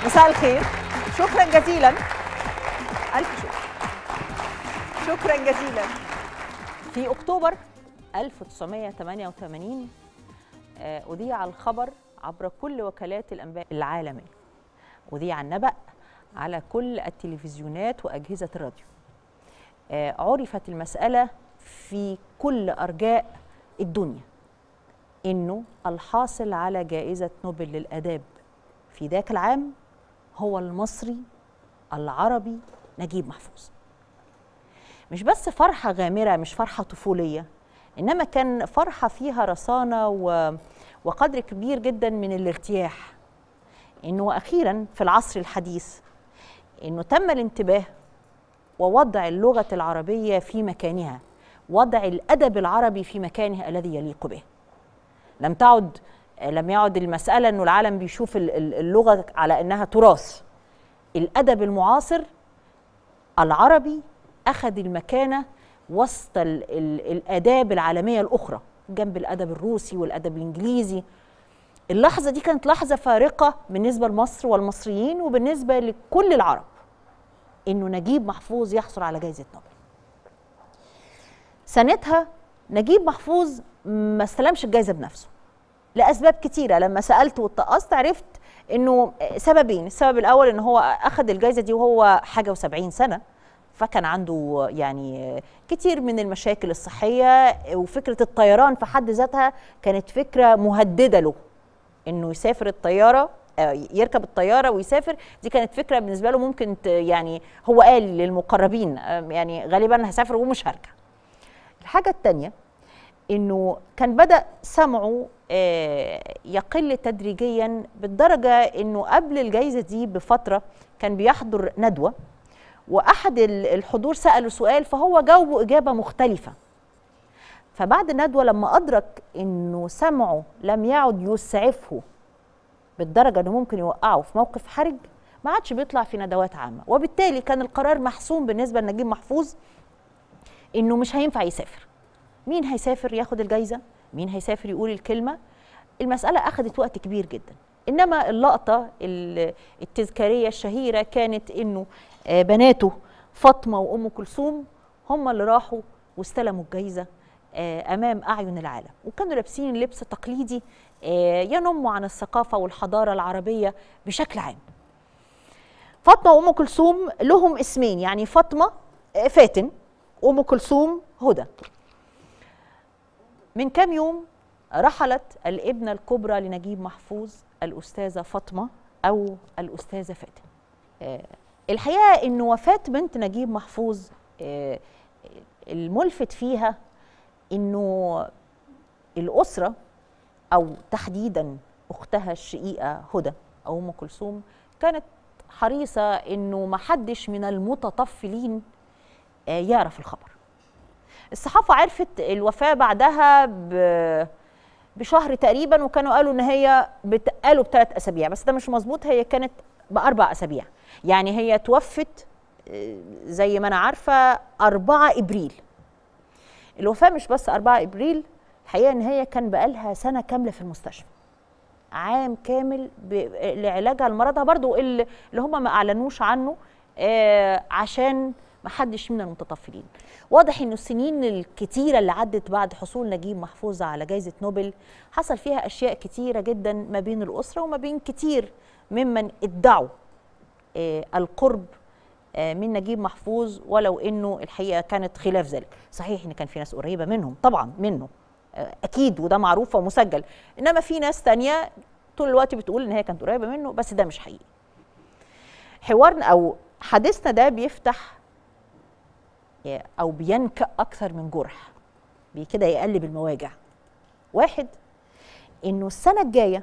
مساء الخير شكرا جزيلا ألف شكر شكرا جزيلا في أكتوبر 1988 آه، أذيع الخبر عبر كل وكالات الأنباء العالمية أذيع النبأ على كل التلفزيونات وأجهزة الراديو آه، عرفت المسألة في كل أرجاء الدنيا إنه الحاصل على جائزة نوبل للآداب في ذاك العام هو المصري العربي نجيب محفوظ مش بس فرحة غامرة مش فرحة طفولية إنما كان فرحة فيها رصانة و... وقدر كبير جدا من الارتياح إنه أخيرا في العصر الحديث إنه تم الانتباه ووضع اللغة العربية في مكانها وضع الأدب العربي في مكانه الذي يليق به لم تعد لم يعد المسألة أنه العالم بيشوف ال- ال- اللغة على أنها تراث الأدب المعاصر العربي أخذ المكانة وسط ال ال الآداب العالمية الأخرى جنب الأدب الروسي والأدب الإنجليزي اللحظة دي كانت لحظة فارقة بالنسبة لمصر والمصريين وبالنسبة لكل العرب إنه نجيب محفوظ يحصل على جائزة نوبل سنتها نجيب محفوظ ما استلمش الجائزة بنفسه لاسباب كتيره لما سالت واتقصت عرفت انه سببين السبب الاول ان هو اخذ الجائزه دي وهو حاجه و70 سنه فكان عنده يعني كتير من المشاكل الصحيه وفكره الطيران في حد ذاتها كانت فكره مهدده له انه يسافر الطياره آه، يركب الطياره ويسافر دي كانت فكره بالنسبه له ممكن ت- يعني هو قال للمقربين آه، يعني غالبا هسافر ومش هرجع الحاجه الثانيه انه كان بدا سمعه آه، يقل تدريجيا بالدرجه انه قبل الجائزه دي بفتره كان بيحضر ندوه واحد ال- الحضور ساله سؤال فهو جاوبه اجابه مختلفه فبعد الندوه لما ادرك انه سمعه لم يعد يسعفه بالدرجه انه ممكن يوقعه في موقف حرج ما عادش بيطلع في ندوات عامه وبالتالي كان القرار محسوم بالنسبه لنجيب محفوظ انه مش هينفع يسافر مين هيسافر ياخد الجايزه مين هيسافر يقول الكلمه المساله اخذت وقت كبير جدا انما اللقطه ال- التذكاريه الشهيره كانت انه آه، بناته فاطمه وام كلثوم هم اللي راحوا واستلموا الجايزه آه، امام اعين العالم وكانوا لابسين لبس تقليدي آه، ينم عن الثقافه والحضاره العربيه بشكل عام فاطمه وام كلثوم لهم اسمين يعني فاطمه آه، فاتن ام كلثوم هدى من كام يوم رحلت الابنة الكبرى لنجيب محفوظ الأستاذة فاطمة أو الأستاذة فاتن آه، الحقيقة أن وفاة بنت نجيب محفوظ آه، الملفت فيها أنه الأسرة أو تحديدا أختها الشقيقة هدى أو أم كلثوم كانت حريصة أنه محدش من المتطفلين آه، يعرف الخبر الصحافة عرفت الوفاة بعدها ب... بشهر تقريبا وكانوا قالوا ان هي بت... قالوا بثلاث اسابيع بس ده مش مظبوط هي كانت باربع اسابيع يعني هي توفت آه، زي ما انا عارفه 4 ابريل الوفاه مش بس 4 ابريل الحقيقه ان هي كان بقالها سنه كامله في المستشفى عام كامل ب... لعلاجها لمرضها برضو اللي اللي هم ما اعلنوش عنه آه عشان ما حدش من المتطفلين واضح انه السنين الكتيره اللي عدت بعد حصول نجيب محفوظ على جائزه نوبل حصل فيها اشياء كتيره جدا ما بين الاسره وما بين كتير ممن ادعوا آه القرب آه من نجيب محفوظ ولو انه الحقيقه كانت خلاف ذلك صحيح ان كان في ناس قريبه منهم طبعا منه آه اكيد وده معروف ومسجل انما في ناس تانية طول الوقت بتقول ان هي كانت قريبه منه بس ده مش حقيقي حوارنا او حديثنا ده بيفتح او بينكأ اكثر من جرح بي كده يقلب المواجع واحد انه السنه الجايه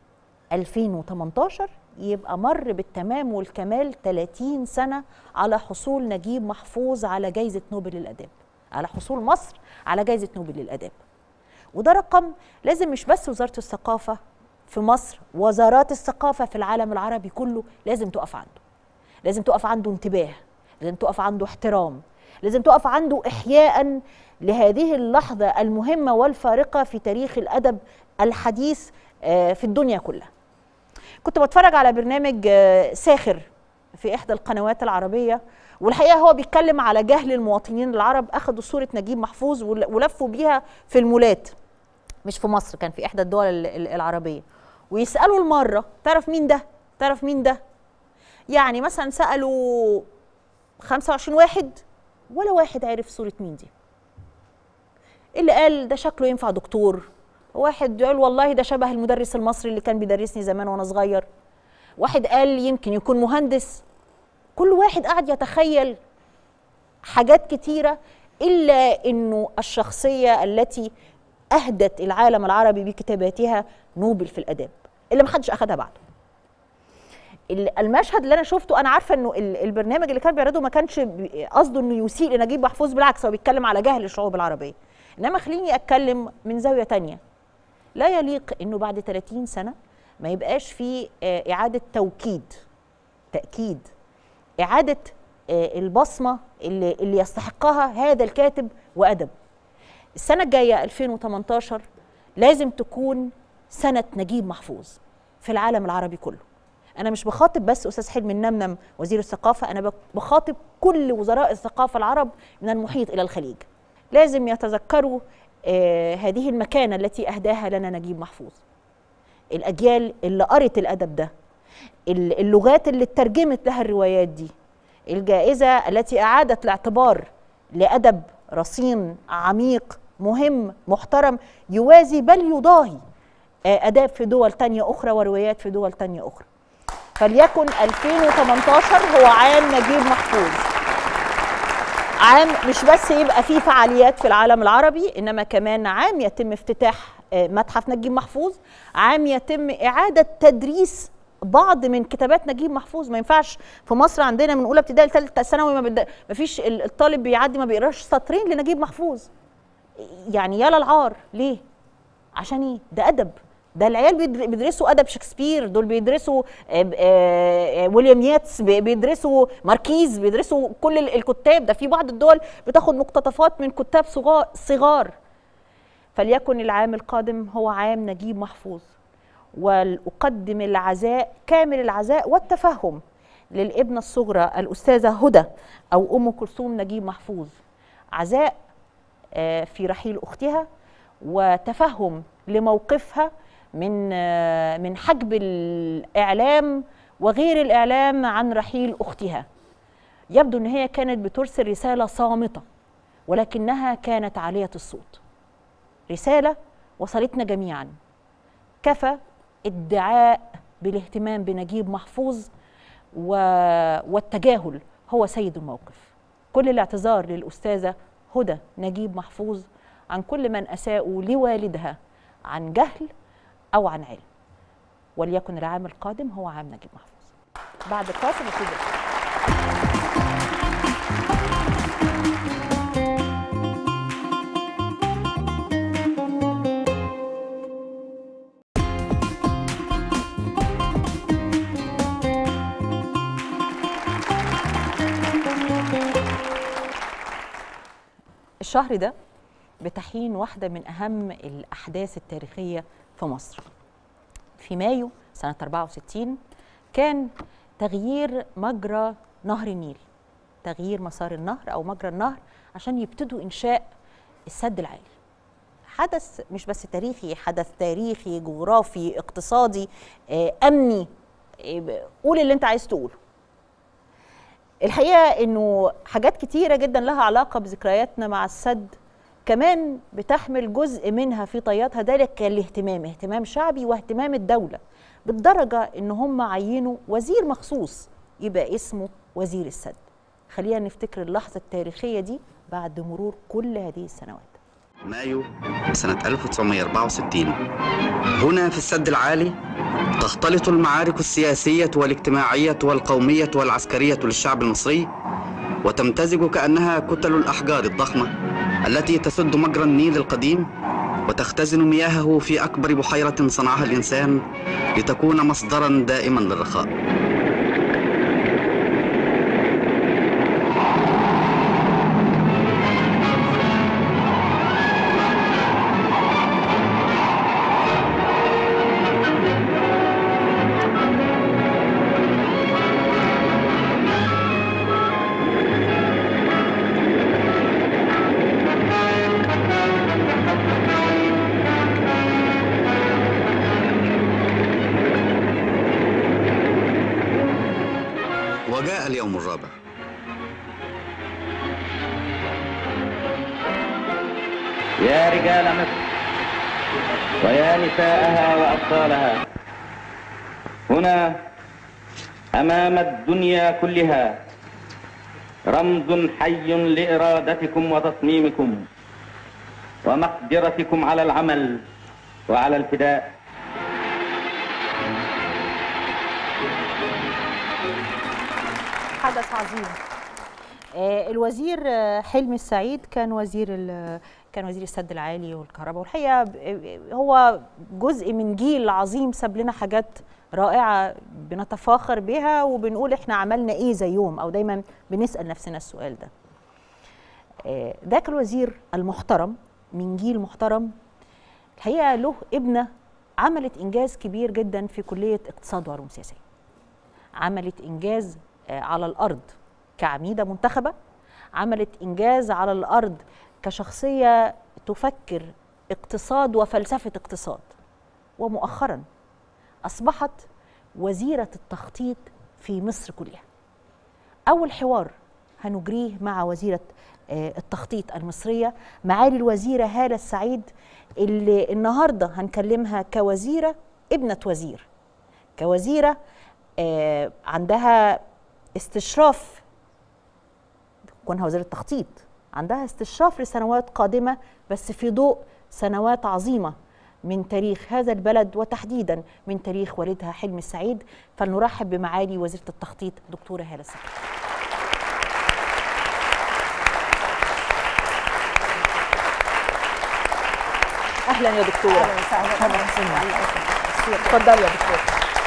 2018 يبقى مر بالتمام والكمال 30 سنه على حصول نجيب محفوظ على جائزه نوبل للاداب على حصول مصر على جائزه نوبل للاداب وده رقم لازم مش بس وزاره الثقافه في مصر وزارات الثقافه في العالم العربي كله لازم تقف عنده لازم تقف عنده انتباه لازم تقف عنده احترام لازم تقف عنده احياء لهذه اللحظه المهمه والفارقه في تاريخ الادب الحديث آه، في الدنيا كلها كنت بتفرج على برنامج آه، ساخر في احدى القنوات العربيه والحقيقه هو بيتكلم على جهل المواطنين العرب اخذوا صوره نجيب محفوظ ول- ولفوا بيها في المولات مش في مصر كان في احدى الدول ال- ال- العربيه ويسالوا المره تعرف مين ده تعرف مين ده يعني مثلا سالوا 25 واحد ولا واحد عرف صوره مين دي اللي قال ده شكله ينفع دكتور واحد يقول والله ده شبه المدرس المصري اللي كان بيدرسني زمان وانا صغير واحد قال يمكن يكون مهندس كل واحد قاعد يتخيل حاجات كتيرة إلا أنه الشخصية التي أهدت العالم العربي بكتاباتها نوبل في الأداب اللي محدش أخدها بعده ال- المشهد اللي انا شفته انا عارفه انه ال- البرنامج اللي كان بيعرضه ما كانش بي- قصده انه يسيء لنجيب محفوظ بالعكس هو بيتكلم على جهل الشعوب العربيه انما خليني اتكلم من زاويه تانية لا يليق انه بعد 30 سنه ما يبقاش في آه، اعاده توكيد تاكيد اعاده آه، البصمه اللي, اللي يستحقها هذا الكاتب وادب السنه الجايه 2018 لازم تكون سنه نجيب محفوظ في العالم العربي كله انا مش بخاطب بس استاذ حلمي النمنم وزير الثقافه انا بك- بخاطب كل وزراء الثقافه العرب من المحيط الى الخليج لازم يتذكروا آه هذه المكانه التي اهداها لنا نجيب محفوظ الاجيال اللي قرت الادب ده ال- اللغات اللي اترجمت لها الروايات دي الجائزه التي اعادت الاعتبار لادب رصين عميق مهم محترم يوازي بل يضاهي آه، اداب في دول تانية اخرى وروايات في دول تانية اخرى فليكن 2018 هو عام نجيب محفوظ عام مش بس يبقى فيه فعاليات في العالم العربي انما كمان عام يتم افتتاح آه، متحف نجيب محفوظ عام يتم اعاده تدريس بعض من كتابات نجيب محفوظ ما ينفعش في مصر عندنا من اولى ابتدائي لثالثه ثانوي ما, بد... ما فيش ال- الطالب بيعدي ما بيقراش سطرين لنجيب محفوظ يعني يا للعار ليه عشان ايه ده ادب ده العيال بيدر- بيدرسوا ادب شكسبير دول بيدرسوا آه، آه، آه، ويليام ياتس بي- بيدرسوا ماركيز بيدرسوا كل ال- الكتاب ده في بعض الدول بتاخد مقتطفات من كتاب صغار صغار فليكن العام القادم هو عام نجيب محفوظ وأقدم العزاء كامل العزاء والتفهم للابنة الصغرى الأستاذة هدى أو أم كلثوم نجيب محفوظ عزاء آه، في رحيل أختها وتفهم لموقفها من آه، من حجب الإعلام وغير الإعلام عن رحيل أختها يبدو أن هي كانت بترسل رسالة صامتة ولكنها كانت عالية الصوت رسالة وصلتنا جميعا كفى ادعاء بالاهتمام بنجيب محفوظ و... والتجاهل هو سيد الموقف كل الاعتذار للأستاذة هدى نجيب محفوظ عن كل من أساءوا لوالدها عن جهل أو عن علم وليكن العام القادم هو عام نجيب محفوظ بعد الفاصل نبتدي الشهر ده بتحين واحدة من أهم الأحداث التاريخية في مصر في مايو سنة 64 كان تغيير مجرى نهر النيل تغيير مسار النهر أو مجرى النهر عشان يبتدوا إنشاء السد العالي حدث مش بس تاريخي حدث تاريخي جغرافي اقتصادي آه، أمني آه، قول اللي أنت عايز تقوله الحقيقه انه حاجات كتيره جدا لها علاقه بذكرياتنا مع السد كمان بتحمل جزء منها في طياتها ذلك الاهتمام اهتمام شعبي واهتمام الدوله بالدرجه ان هم عينوا وزير مخصوص يبقى اسمه وزير السد خلينا نفتكر اللحظه التاريخيه دي بعد مرور كل هذه السنوات مايو سنة 1964 هنا في السد العالي تختلط المعارك السياسية والاجتماعية والقومية والعسكرية للشعب المصري وتمتزج كأنها كتل الأحجار الضخمة التي تسد مجرى النيل القديم وتختزن مياهه في أكبر بحيرة صنعها الإنسان لتكون مصدرا دائما للرخاء اليوم الرابع يا رجال مصر ويا نساءها وأبطالها هنا أمام الدنيا كلها رمز حي لإرادتكم وتصميمكم ومقدرتكم على العمل وعلى الفداء حدث عظيم آه، الوزير آه، حلمي السعيد كان وزير ال- كان وزير السد العالي والكهرباء والحقيقه ب- هو جزء من جيل عظيم ساب لنا حاجات رائعه بنتفاخر بها وبنقول احنا عملنا ايه زيهم او دايما بنسال نفسنا السؤال ده آه، ذاك الوزير المحترم من جيل محترم الحقيقه له ابنه عملت انجاز كبير جدا في كليه اقتصاد وعلوم سياسيه عملت انجاز آه، على الارض كعميده منتخبه عملت انجاز على الارض كشخصيه تفكر اقتصاد وفلسفه اقتصاد ومؤخرا اصبحت وزيره التخطيط في مصر كلها اول حوار هنجريه مع وزيره آه، التخطيط المصريه معالي الوزيره هاله السعيد اللي النهارده هنكلمها كوزيره ابنه وزير كوزيره آه، عندها استشراف كونها وزيره التخطيط عندها استشراف لسنوات قادمه بس في ضوء سنوات عظيمه من تاريخ هذا البلد وتحديدا من تاريخ والدها حلمي السعيد فلنرحب بمعالي وزيره التخطيط دكتوره هاله السعيد اهلا يا دكتوره اهلا وسهلا أهلا وسهلا. الله يخليك. اتفضلي يا دكتوره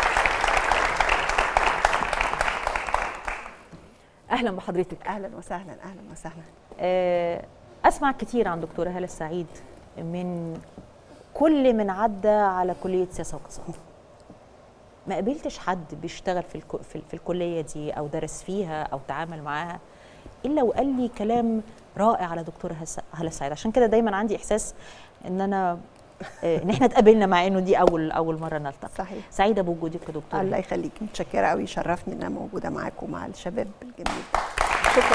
اهلا بحضرتك اهلا وسهلا اهلا وسهلا آه، اسمع كتير عن دكتوره هاله السعيد من كل من عدى على كليه سياسه واقتصاد ما قابلتش حد بيشتغل في الكو في, في الكليه دي او درس فيها او تعامل معاها الا وقال لي كلام رائع على دكتوره هس- هاله السعيد عشان كده دايما عندي احساس ان انا آه، ان احنا اتقابلنا مع انه دي اول اول مره نلتقي صحيح سعيده بوجودك يا دكتوره الله يخليك متشكره قوي شرفني ان انا موجوده معاكم ومع الشباب الجميل ده شكرا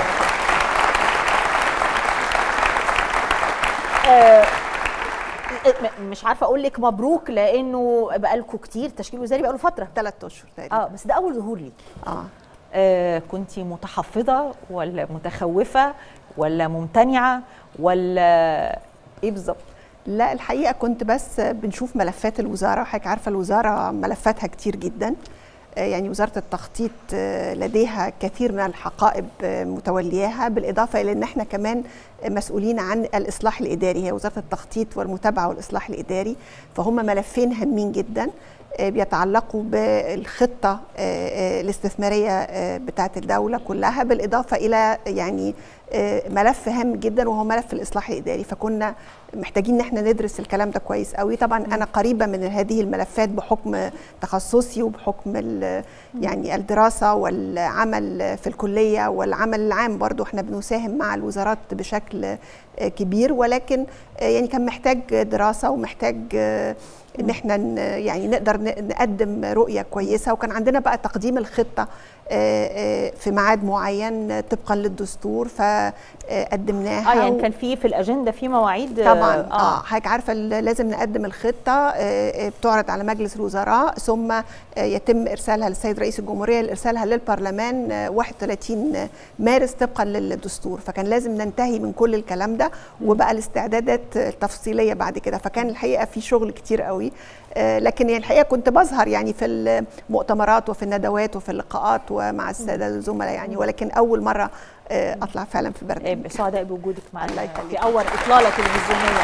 آه، م- مش عارفه اقول لك مبروك لانه بقالكم كتير تشكيل وزاري بقاله فتره ثلاث اشهر تقريبا اه بس ده اول ظهور ليك اه آه كنت متحفظه ولا متخوفه ولا ممتنعه ولا ايه بالظبط لا الحقيقه كنت بس بنشوف ملفات الوزاره وحضرتك عارفه الوزاره ملفاتها كتير جدا آه، يعني وزاره التخطيط آه، لديها كثير من الحقائب آه، متولياها بالاضافه الى ان احنا كمان مسؤولين عن الاصلاح الاداري هي وزاره التخطيط والمتابعه والاصلاح الاداري فهم ملفين هامين جدا آه، بيتعلقوا بالخطه آه، آه، الاستثماريه آه، بتاعه الدوله كلها بالاضافه الى يعني آه، ملف هام جدا وهو ملف الاصلاح الاداري فكنا محتاجين ان احنا ندرس الكلام ده كويس قوي طبعا انا قريبه من هذه الملفات بحكم تخصصي وبحكم ال- يعني الدراسه والعمل في الكليه والعمل العام برضو احنا بنساهم مع الوزارات بشكل آه، كبير ولكن آه، يعني كان محتاج دراسه ومحتاج آه، ان احنا ن- يعني نقدر ن- نقدم رؤيه كويسه وكان عندنا بقى تقديم الخطه آه، آه، في ميعاد معين طبقا للدستور فقدمناها اه يعني كان في في الاجنده في مواعيد طبعا اه حضرتك عارفه ال- لازم نقدم الخطه آه، آه، بتعرض على مجلس الوزراء ثم آه، يتم ارسالها للسيد رئيس الجمهوريه لارسالها للبرلمان آه، 31 مارس طبقا للدستور فكان لازم ننتهي من كل الكلام ده وبقى الاستعدادات التفصيليه بعد كده فكان الحقيقه في شغل كتير قوي آه، لكن يعني الحقيقه كنت بظهر يعني في المؤتمرات وفي الندوات وفي اللقاءات ومع الساده الزملاء يعني ولكن اول مره آه، اطلع فعلا في آه، برنامج سعداء بوجودك معنا الله يخليك. في اول اطلاله تلفزيونيه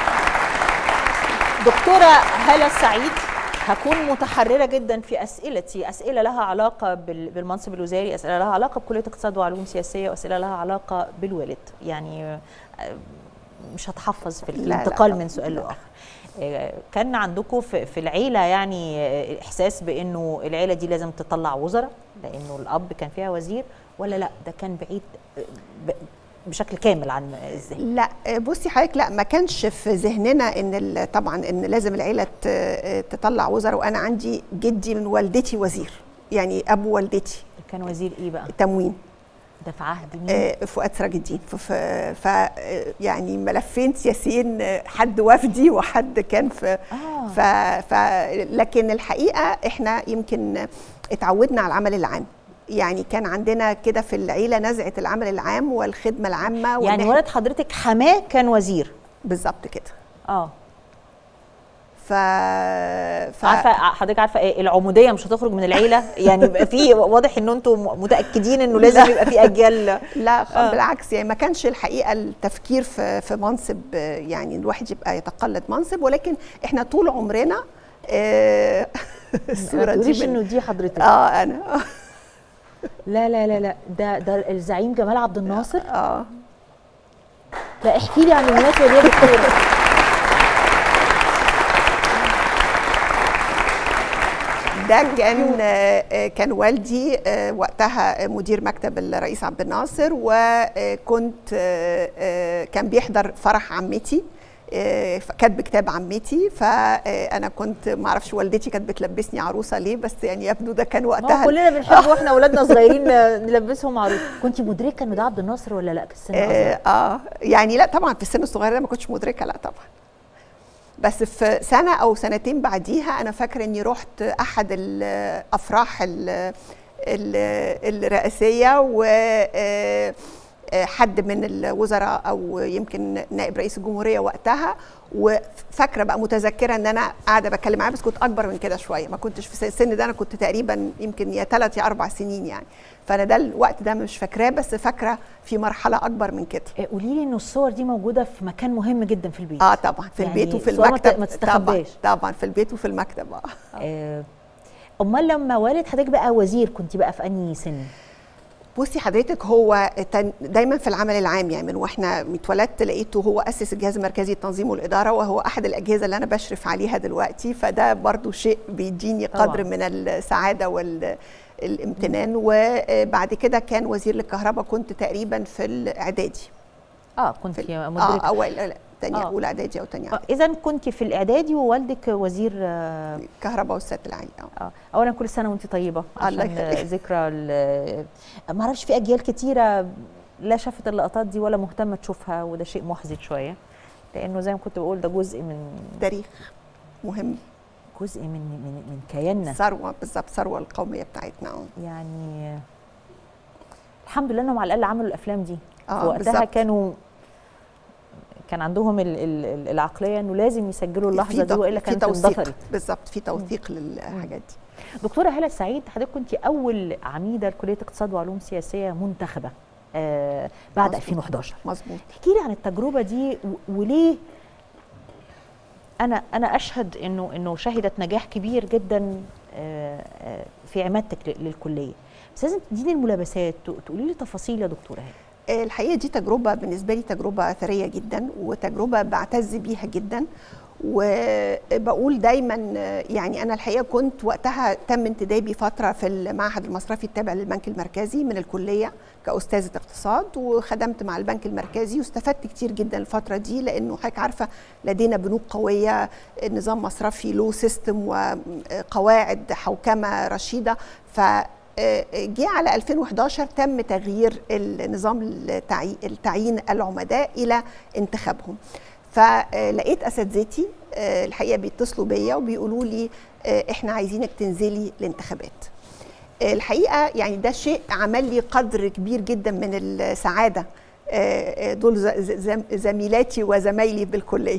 دكتوره هاله السعيد هكون متحرره جدا في اسئلتي اسئله لها علاقه بال- بالمنصب الوزاري اسئله لها علاقه بكليه اقتصاد وعلوم سياسيه واسئله لها علاقه بالوالد يعني آه، مش هتحفظ في لا، لا، الانتقال طبعاً. من سؤال لا. لاخر آه، كان عندكم في في العيله يعني آه، احساس بانه العيله دي لازم تطلع وزراء لانه الاب كان فيها وزير ولا لا ده كان بعيد آه، ب- بشكل كامل عن الذهن لا بصي حضرتك لا ما كانش في ذهننا ان ال- طبعا ان لازم العيله ت- تطلع وزراء وانا عندي جدي من والدتي وزير يعني ابو والدتي كان وزير ايه بقى تموين ده في عهد مين آه، فؤاد سراج الدين ف, ف, ف آه، يعني ملفين سياسيين آه، حد وفدي وحد كان في آه. ف, ف لكن الحقيقه احنا يمكن اتعودنا على العمل العام يعني كان عندنا كده في العيله نزعه العمل العام والخدمه العامه وإن يعني إحنا- ولد حضرتك حماه كان وزير بالظبط كده اه ف, ف... عارفه حضرتك عارفه ايه العموديه مش هتخرج من العيله يعني يبقى في واضح ان انتم متاكدين انه لازم لا. يبقى في اجيال لا خ- آه. بالعكس يعني ما كانش الحقيقه التفكير في في منصب آه، يعني الواحد يبقى يتقلد منصب ولكن احنا طول عمرنا آه، الصوره ما دي تقوليش من انه دي حضرتك اه انا لا لا لا لا ده ده الزعيم جمال عبد الناصر اه لا احكي لي عن المناسبه دي يا دكتوره ده كان آه، آه، كان والدي آه، وقتها مدير مكتب الرئيس عبد الناصر وكنت آه، آه، كان بيحضر فرح عمتي آه، كاتب كتاب عمتي فانا كنت ما اعرفش والدتي كانت بتلبسني عروسه ليه بس يعني يبدو ده كان ما هو وقتها كلنا بنحب واحنا اولادنا صغيرين نلبسهم عروض كنت مدركه انه ده عبد الناصر ولا لا في السن آه, اصغر اه يعني لا طبعا في السن الصغير ده ما كنتش مدركه لا طبعا بس في سنه او سنتين بعديها انا فاكره اني رحت احد الافراح ال- ال- الرئاسيه و آه، آه، حد من الوزراء او يمكن نائب رئيس الجمهوريه وقتها وفاكره بقى متذكره ان انا قاعده بتكلم معاه بس كنت اكبر من كده شويه ما كنتش في السن ده انا كنت تقريبا يمكن يا ثلاث يا اربع سنين يعني فانا ده الوقت ده مش فاكراه بس فاكره في مرحله اكبر من كده آه، قولي لي انه الصور دي موجوده في مكان مهم جدا في البيت اه طبعا في يعني البيت وفي صور ما ت- المكتب ما طبعا تستخباش. طبعا في البيت وفي المكتب اه آه، امال لما والد حضرتك بقى وزير كنت بقى في انهي سن بصي حضرتك هو تن- دايما في العمل العام يعني من واحنا اتولدت لقيته هو اسس الجهاز المركزي للتنظيم والاداره وهو احد الاجهزه اللي انا بشرف عليها دلوقتي فده برضو شيء بيديني طبعاً. قدر من السعاده والامتنان وبعد كده كان وزير للكهرباء كنت تقريبا في الاعدادي اه كنت في اه مدركه اول لا تانية آه. اولى اعدادي او تانية آه. اذا كنت في الاعدادي ووالدك وزير آه كهرباء والسد العالي اه اه اولا كل سنه وانت طيبه الله عشان يخليك. ذكرى ال- ما اعرفش في اجيال كتيره لا شافت اللقطات دي ولا مهتمه تشوفها وده شيء محزن شويه لانه زي ما كنت بقول ده جزء من تاريخ مهم جزء من من من كياننا ثروه بالظبط ثروه القوميه بتاعتنا اه يعني الحمد لله انهم على الاقل عملوا الافلام دي آه، في وقتها بالظبط. كانوا كان عندهم ال- ال- ال- العقليه انه لازم يسجلوا في اللحظه دي توثيق- والا في كانت توثيق اندثرت بالظبط في توثيق للحاجات دي دكتوره هاله سعيد حضرتك كنت اول عميده لكليه اقتصاد وعلوم سياسيه منتخبه آه بعد مظبوط. 2011 مظبوط احكي لي عن التجربه دي و- وليه انا انا اشهد انه انه شهدت نجاح كبير جدا آه، آه، في عمادتك ل- للكليه بس لازم تديني الملابسات ت- تقولي لي تفاصيل يا دكتوره هاله الحقيقه دي تجربه بالنسبه لي تجربه اثريه جدا وتجربه بعتز بيها جدا وبقول دايما يعني انا الحقيقه كنت وقتها تم انتدابي فتره في المعهد المصرفي التابع للبنك المركزي من الكليه كاستاذه اقتصاد وخدمت مع البنك المركزي واستفدت كتير جدا الفتره دي لانه حضرتك عارفه لدينا بنوك قويه نظام مصرفي له سيستم وقواعد حوكمه رشيده ف جه على 2011 تم تغيير النظام التعي- التعيين العمداء الى انتخابهم فلقيت اساتذتي آه، الحقيقه بيتصلوا بيا وبيقولوا لي آه، احنا عايزينك تنزلي الانتخابات آه، الحقيقه يعني ده شيء عمل لي قدر كبير جدا من السعاده آه، آه، دول ز- ز- زم- زميلاتي وزمايلي بالكليه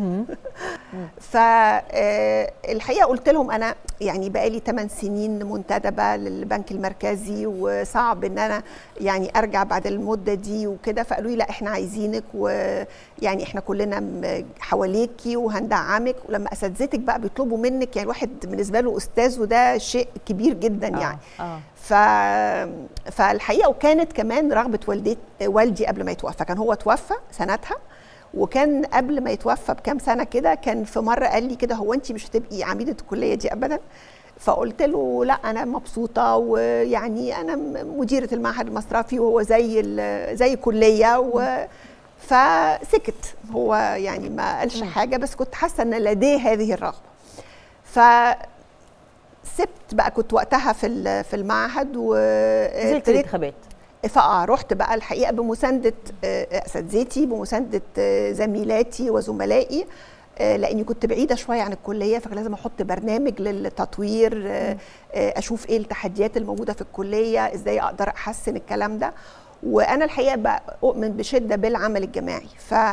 فالحقيقه قلت لهم انا يعني بقالي 8 سنين منتدبه للبنك المركزي وصعب ان انا يعني ارجع بعد المده دي وكده فقالوا لي لا احنا عايزينك ويعني احنا كلنا م- حواليكي وهندعمك ولما اساتذتك بقى بيطلبوا منك يعني الواحد بالنسبه له استاذ وده شيء كبير جدا يعني اه ف... فالحقيقه وكانت كمان رغبه والدي والدي قبل ما يتوفى كان هو توفى سنتها وكان قبل ما يتوفى بكام سنه كده كان في مره قال لي كده هو انت مش هتبقي عميده الكليه دي ابدا فقلت له لا انا مبسوطه ويعني انا م- مديره المعهد المصرفي وهو زي ال- زي كليه و فسكت هو يعني ما قالش حاجه بس كنت حاسه ان لديه هذه الرغبه ف سبت بقى كنت وقتها في ال- في المعهد نزلت وابتديت الانتخابات فاه رحت بقى الحقيقه بمسانده آه، اساتذتي بمسانده آه، زميلاتي وزملائي آه، لاني كنت بعيده شويه عن الكليه فكان لازم احط برنامج للتطوير آه، آه، اشوف ايه التحديات الموجوده في الكليه ازاي اقدر احسن الكلام ده وانا الحقيقه بقى اؤمن بشده بالعمل الجماعي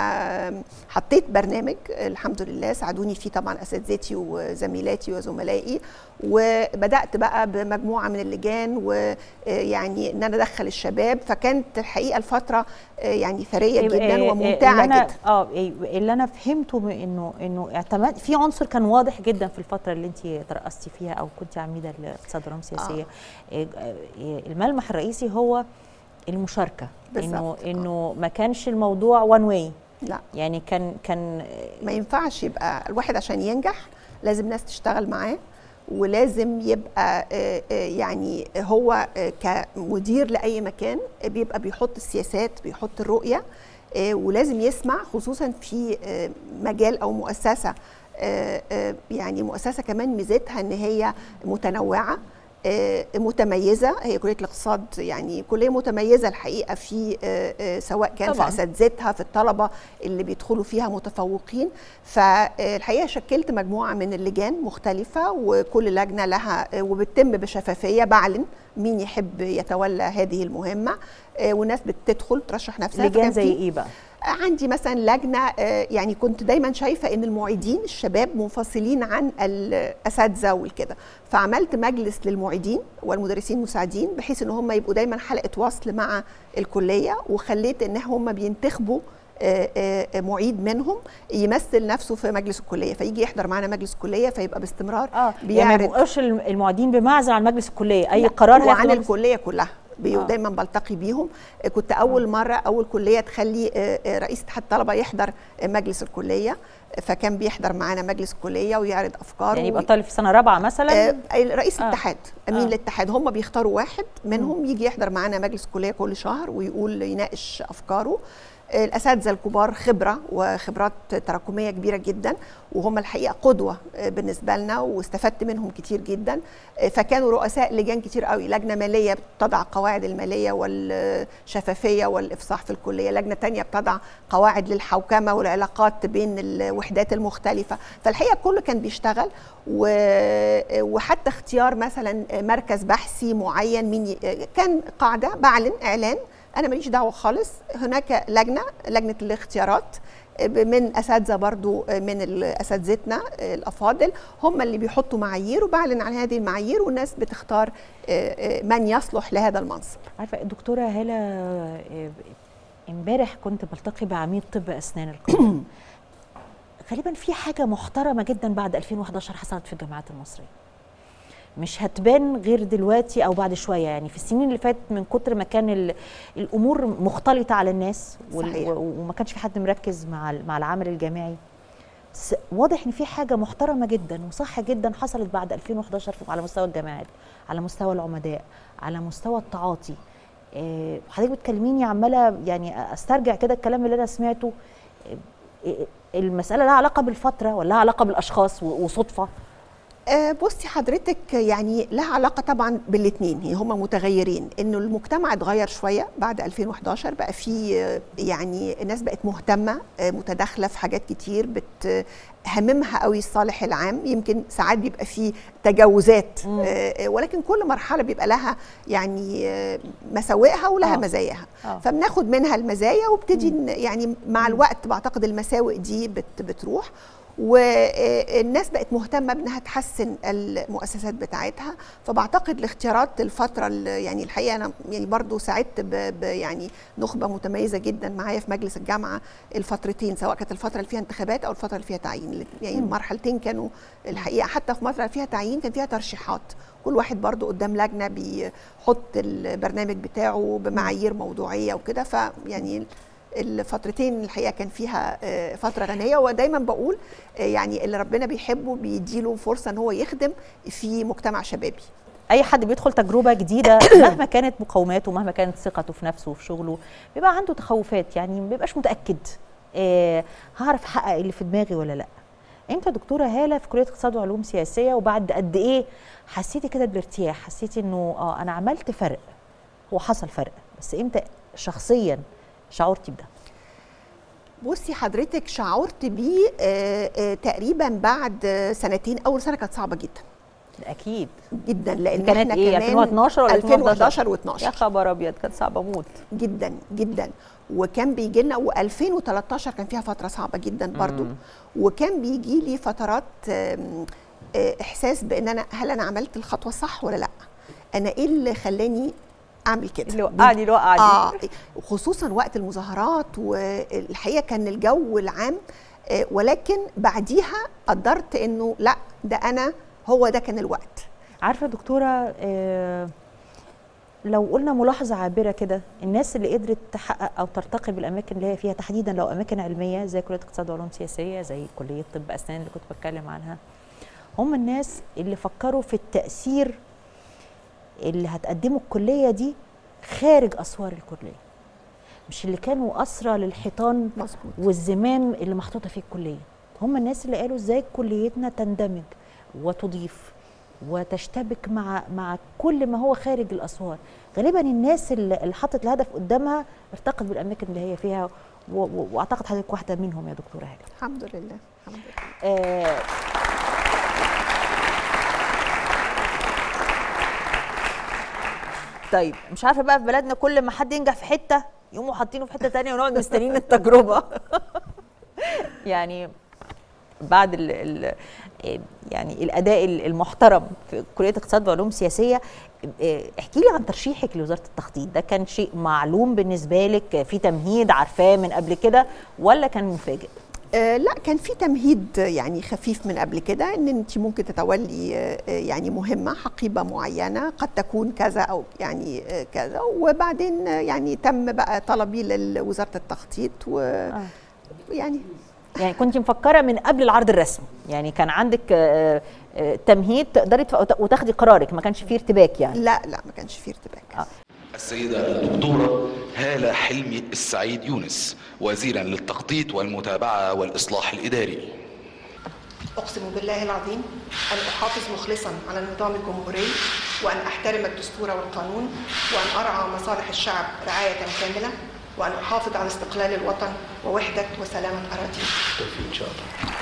فحطيت برنامج الحمد لله ساعدوني فيه طبعا اساتذتي وزميلاتي وزملائي وبدات بقى بمجموعه من اللجان ويعني ان انا ادخل الشباب فكانت الحقيقه الفتره آه، يعني ثريه إيه- إيه- جدا إيه وممتعه اللي أنا جدا اه إيه اللي انا فهمته من انه انه اعتمد في عنصر كان واضح جدا في الفتره اللي انت ترأستي فيها او كنت عميده الاقتصاد والعلوم السياسيه إيه إيه الملمح الرئيسي هو المشاركه انه بالظبط، آه. انه ما كانش الموضوع وان واي لا يعني كان كان ما ينفعش يبقى الواحد عشان ينجح لازم ناس تشتغل معاه ولازم يبقى آه، آه، يعني هو آه، كمدير لاي مكان بيبقى بيحط السياسات بيحط الرؤيه آه، ولازم يسمع خصوصا في آه، مجال او مؤسسه آه، آه، يعني مؤسسه كمان ميزتها ان هي متنوعه آه، متميزه هي كليه الاقتصاد يعني كليه متميزه الحقيقه في آه، آه، سواء كان طبعاً. في اساتذتها في الطلبه اللي بيدخلوا فيها متفوقين فالحقيقه شكلت مجموعه من اللجان مختلفه وكل لجنه لها وبتتم بشفافيه بعلن مين يحب يتولى هذه المهمه آه، والناس بتدخل ترشح نفسها لجان فكان زي في- ايه بقى؟ عندي مثلا لجنه آه، يعني كنت دايما شايفه ان المعيدين الشباب منفصلين عن الاساتذه والكده فعملت مجلس للمعيدين والمدرسين المساعدين بحيث ان هم يبقوا دايما حلقه وصل مع الكليه وخليت ان هم بينتخبوا آه، آه، معيد منهم يمثل نفسه في مجلس الكليه فيجي يحضر معانا مجلس الكليه فيبقى باستمرار اه يعني ما بيعرض يبقوش الم- المعيدين بمعزل عن مجلس الكليه اي لا، قرار وعن هياخده مجلس- الكليه كلها بي- آه. دايما بلتقي بيهم آه، كنت اول مره اول كليه تخلي آه، آه، رئيس اتحاد الطلبه يحضر آه، مجلس الكليه آه، فكان بيحضر معانا مجلس الكليه ويعرض افكاره يعني يبقى طالب في سنه رابعه مثلا آه، رئيس آه. الاتحاد امين آه. الاتحاد هم بيختاروا واحد منهم يجي يحضر معانا مجلس الكليه كل شهر ويقول يناقش افكاره آه، الاساتذه الكبار خبره وخبرات تراكميه كبيره جدا وهم الحقيقه قدوه آه، بالنسبه لنا واستفدت منهم كتير جدا آه، فكانوا رؤساء لجان كتير قوي لجنه ماليه بتضع قواعد الماليه والشفافيه والافصاح في الكليه لجنه تانية بتضع قواعد للحوكمه والعلاقات بين الوحدات المختلفه فالحقيقه كله كان بيشتغل و- وحتى اختيار مثلا مركز بحثي معين مين ي- كان قاعده بعلن اعلان انا ماليش دعوه خالص هناك لجنه لجنه الاختيارات من اساتذه برضو من اساتذتنا الافاضل هم اللي بيحطوا معايير وبعلن عن هذه المعايير والناس بتختار من يصلح لهذا المنصب عارفه دكتوره هاله آه، امبارح كنت بلتقي بعميد طب اسنان القاهره غالبا في حاجه محترمه جدا بعد 2011 حصلت في الجامعات المصريه مش هتبان غير دلوقتي او بعد شويه يعني في السنين اللي فاتت من كتر ما كان ال- الامور مختلطه على الناس وال- صحيح. و- وما كانش في حد مركز مع ال- مع العمل الجامعي بس واضح ان في حاجه محترمه جدا وصح جدا حصلت بعد 2011 في- على مستوى الجامعات على مستوى العمداء على مستوى التعاطي آه، حضرتك بتكلميني عماله يعني استرجع كده الكلام اللي انا سمعته آه، آه، المساله لها علاقه بالفتره ولا لها علاقه بالاشخاص و- وصدفه آه، بصي حضرتك يعني لها علاقه طبعا بالاثنين هي هما متغيرين انه المجتمع اتغير شويه بعد 2011 بقى في آه، يعني الناس بقت مهتمه آه، متداخله في حاجات كتير بت هممها قوي الصالح العام يمكن ساعات بيبقى في تجاوزات آه، آه، ولكن كل مرحله بيبقى لها يعني آه، مساوئها ولها آه. مزاياها آه. فبناخد منها المزايا وابتدي ن- يعني مع الوقت بعتقد المساوئ دي بت بتروح والناس بقت مهتمه بانها تحسن المؤسسات بتاعتها فبعتقد الاختيارات الفتره ال- يعني الحقيقه انا يعني برضو ساعدت ب- ب- يعني نخبه متميزه جدا معايا في مجلس الجامعه الفترتين سواء كانت الفتره اللي فيها انتخابات او الفتره اللي فيها تعيين يعني المرحلتين كانوا الحقيقه حتى في فتره فيها تعيين كان فيها ترشيحات كل واحد برضو قدام لجنه بيحط البرنامج بتاعه بمعايير موضوعيه وكده فيعني الفترتين الحقيقه كان فيها آه، فتره غنيه ودايما بقول آه، يعني اللي ربنا بيحبه بيديله فرصه ان هو يخدم في مجتمع شبابي اي حد بيدخل تجربه جديده مهما كانت مقاوماته ومهما كانت ثقته في نفسه وفي شغله بيبقى عنده تخوفات يعني ما بيبقاش متاكد آه هعرف احقق اللي في دماغي ولا لا امتى دكتوره هاله في كليه اقتصاد وعلوم سياسيه وبعد قد ايه حسيتي كده بارتياح حسيتي انه اه انا عملت فرق هو حصل فرق بس امتى شخصيا شعرتي بده بصي حضرتك شعرت بيه آه، آه، تقريبا بعد آه، سنتين اول سنه كانت صعبه جدا اكيد جدا لان كانت احنا ايه كمان 2012 ولا 2011 يا و12 خبر ابيض كانت صعبه موت جدا جدا وكان بيجي لنا و2013 كان فيها فتره صعبه جدا برضو مم. وكان بيجي لي فترات آم، آه، احساس بان انا هل انا عملت الخطوه الصح ولا لا انا ايه اللي خلاني اعمل كده اللي وقعني اللي وقعني اه خصوصا وقت المظاهرات والحقيقه كان الجو العام آه، ولكن بعديها قدرت انه لا ده انا هو ده كان الوقت عارفه دكتوره آه لو قلنا ملاحظه عابره كده الناس اللي قدرت تحقق او ترتقي بالاماكن اللي هي فيها تحديدا لو اماكن علميه زي كليه اقتصاد وعلوم سياسيه زي كليه طب اسنان اللي كنت بتكلم عنها هم الناس اللي فكروا في التاثير اللي هتقدمه الكليه دي خارج اسوار الكليه مش اللي كانوا اسرى للحيطان مظبوط والزمام اللي محطوطه فيه الكليه هم الناس اللي قالوا ازاي كليتنا تندمج وتضيف وتشتبك مع مع كل ما هو خارج الاسوار غالبا الناس اللي اللي حطت الهدف قدامها ارتقت بالاماكن اللي هي فيها و- و- واعتقد حضرتك واحده منهم يا دكتوره هاله الحمد لله الحمد لله آه، طيب مش عارفه بقى في بلدنا كل ما حد ينجح في حته يقوموا حاطينه في حته تانية ونقعد مستنيين التجربه يعني بعد ال ال يعني الاداء المحترم في كليه اقتصاد وعلوم سياسيه آه، احكي لي عن ترشيحك لوزاره التخطيط ده كان شيء معلوم بالنسبه لك في تمهيد عارفاه من قبل كده ولا كان مفاجئ آه لا كان في تمهيد يعني خفيف من قبل كده ان انت ممكن تتولي آه آه، يعني مهمه حقيبه معينه قد تكون كذا او يعني آه كذا وبعدين آه، يعني تم بقى طلبي لوزاره التخطيط ويعني يعني كنت مفكره من قبل العرض الرسمي يعني كان عندك آه، آه، تمهيد تقدري تف- وتاخدي قرارك ما كانش فيه ارتباك يعني لا لا ما كانش في ارتباك آه. السيدة الدكتورة هالة حلمي السعيد يونس وزيرا للتخطيط والمتابعة والإصلاح الإداري أقسم بالله العظيم أن أحافظ مخلصا على النظام الجمهوري وأن أحترم الدستور والقانون وأن أرعى مصالح الشعب رعاية كاملة وأن أحافظ على استقلال الوطن ووحدة وسلامة أراضيه توفيق إن شاء الله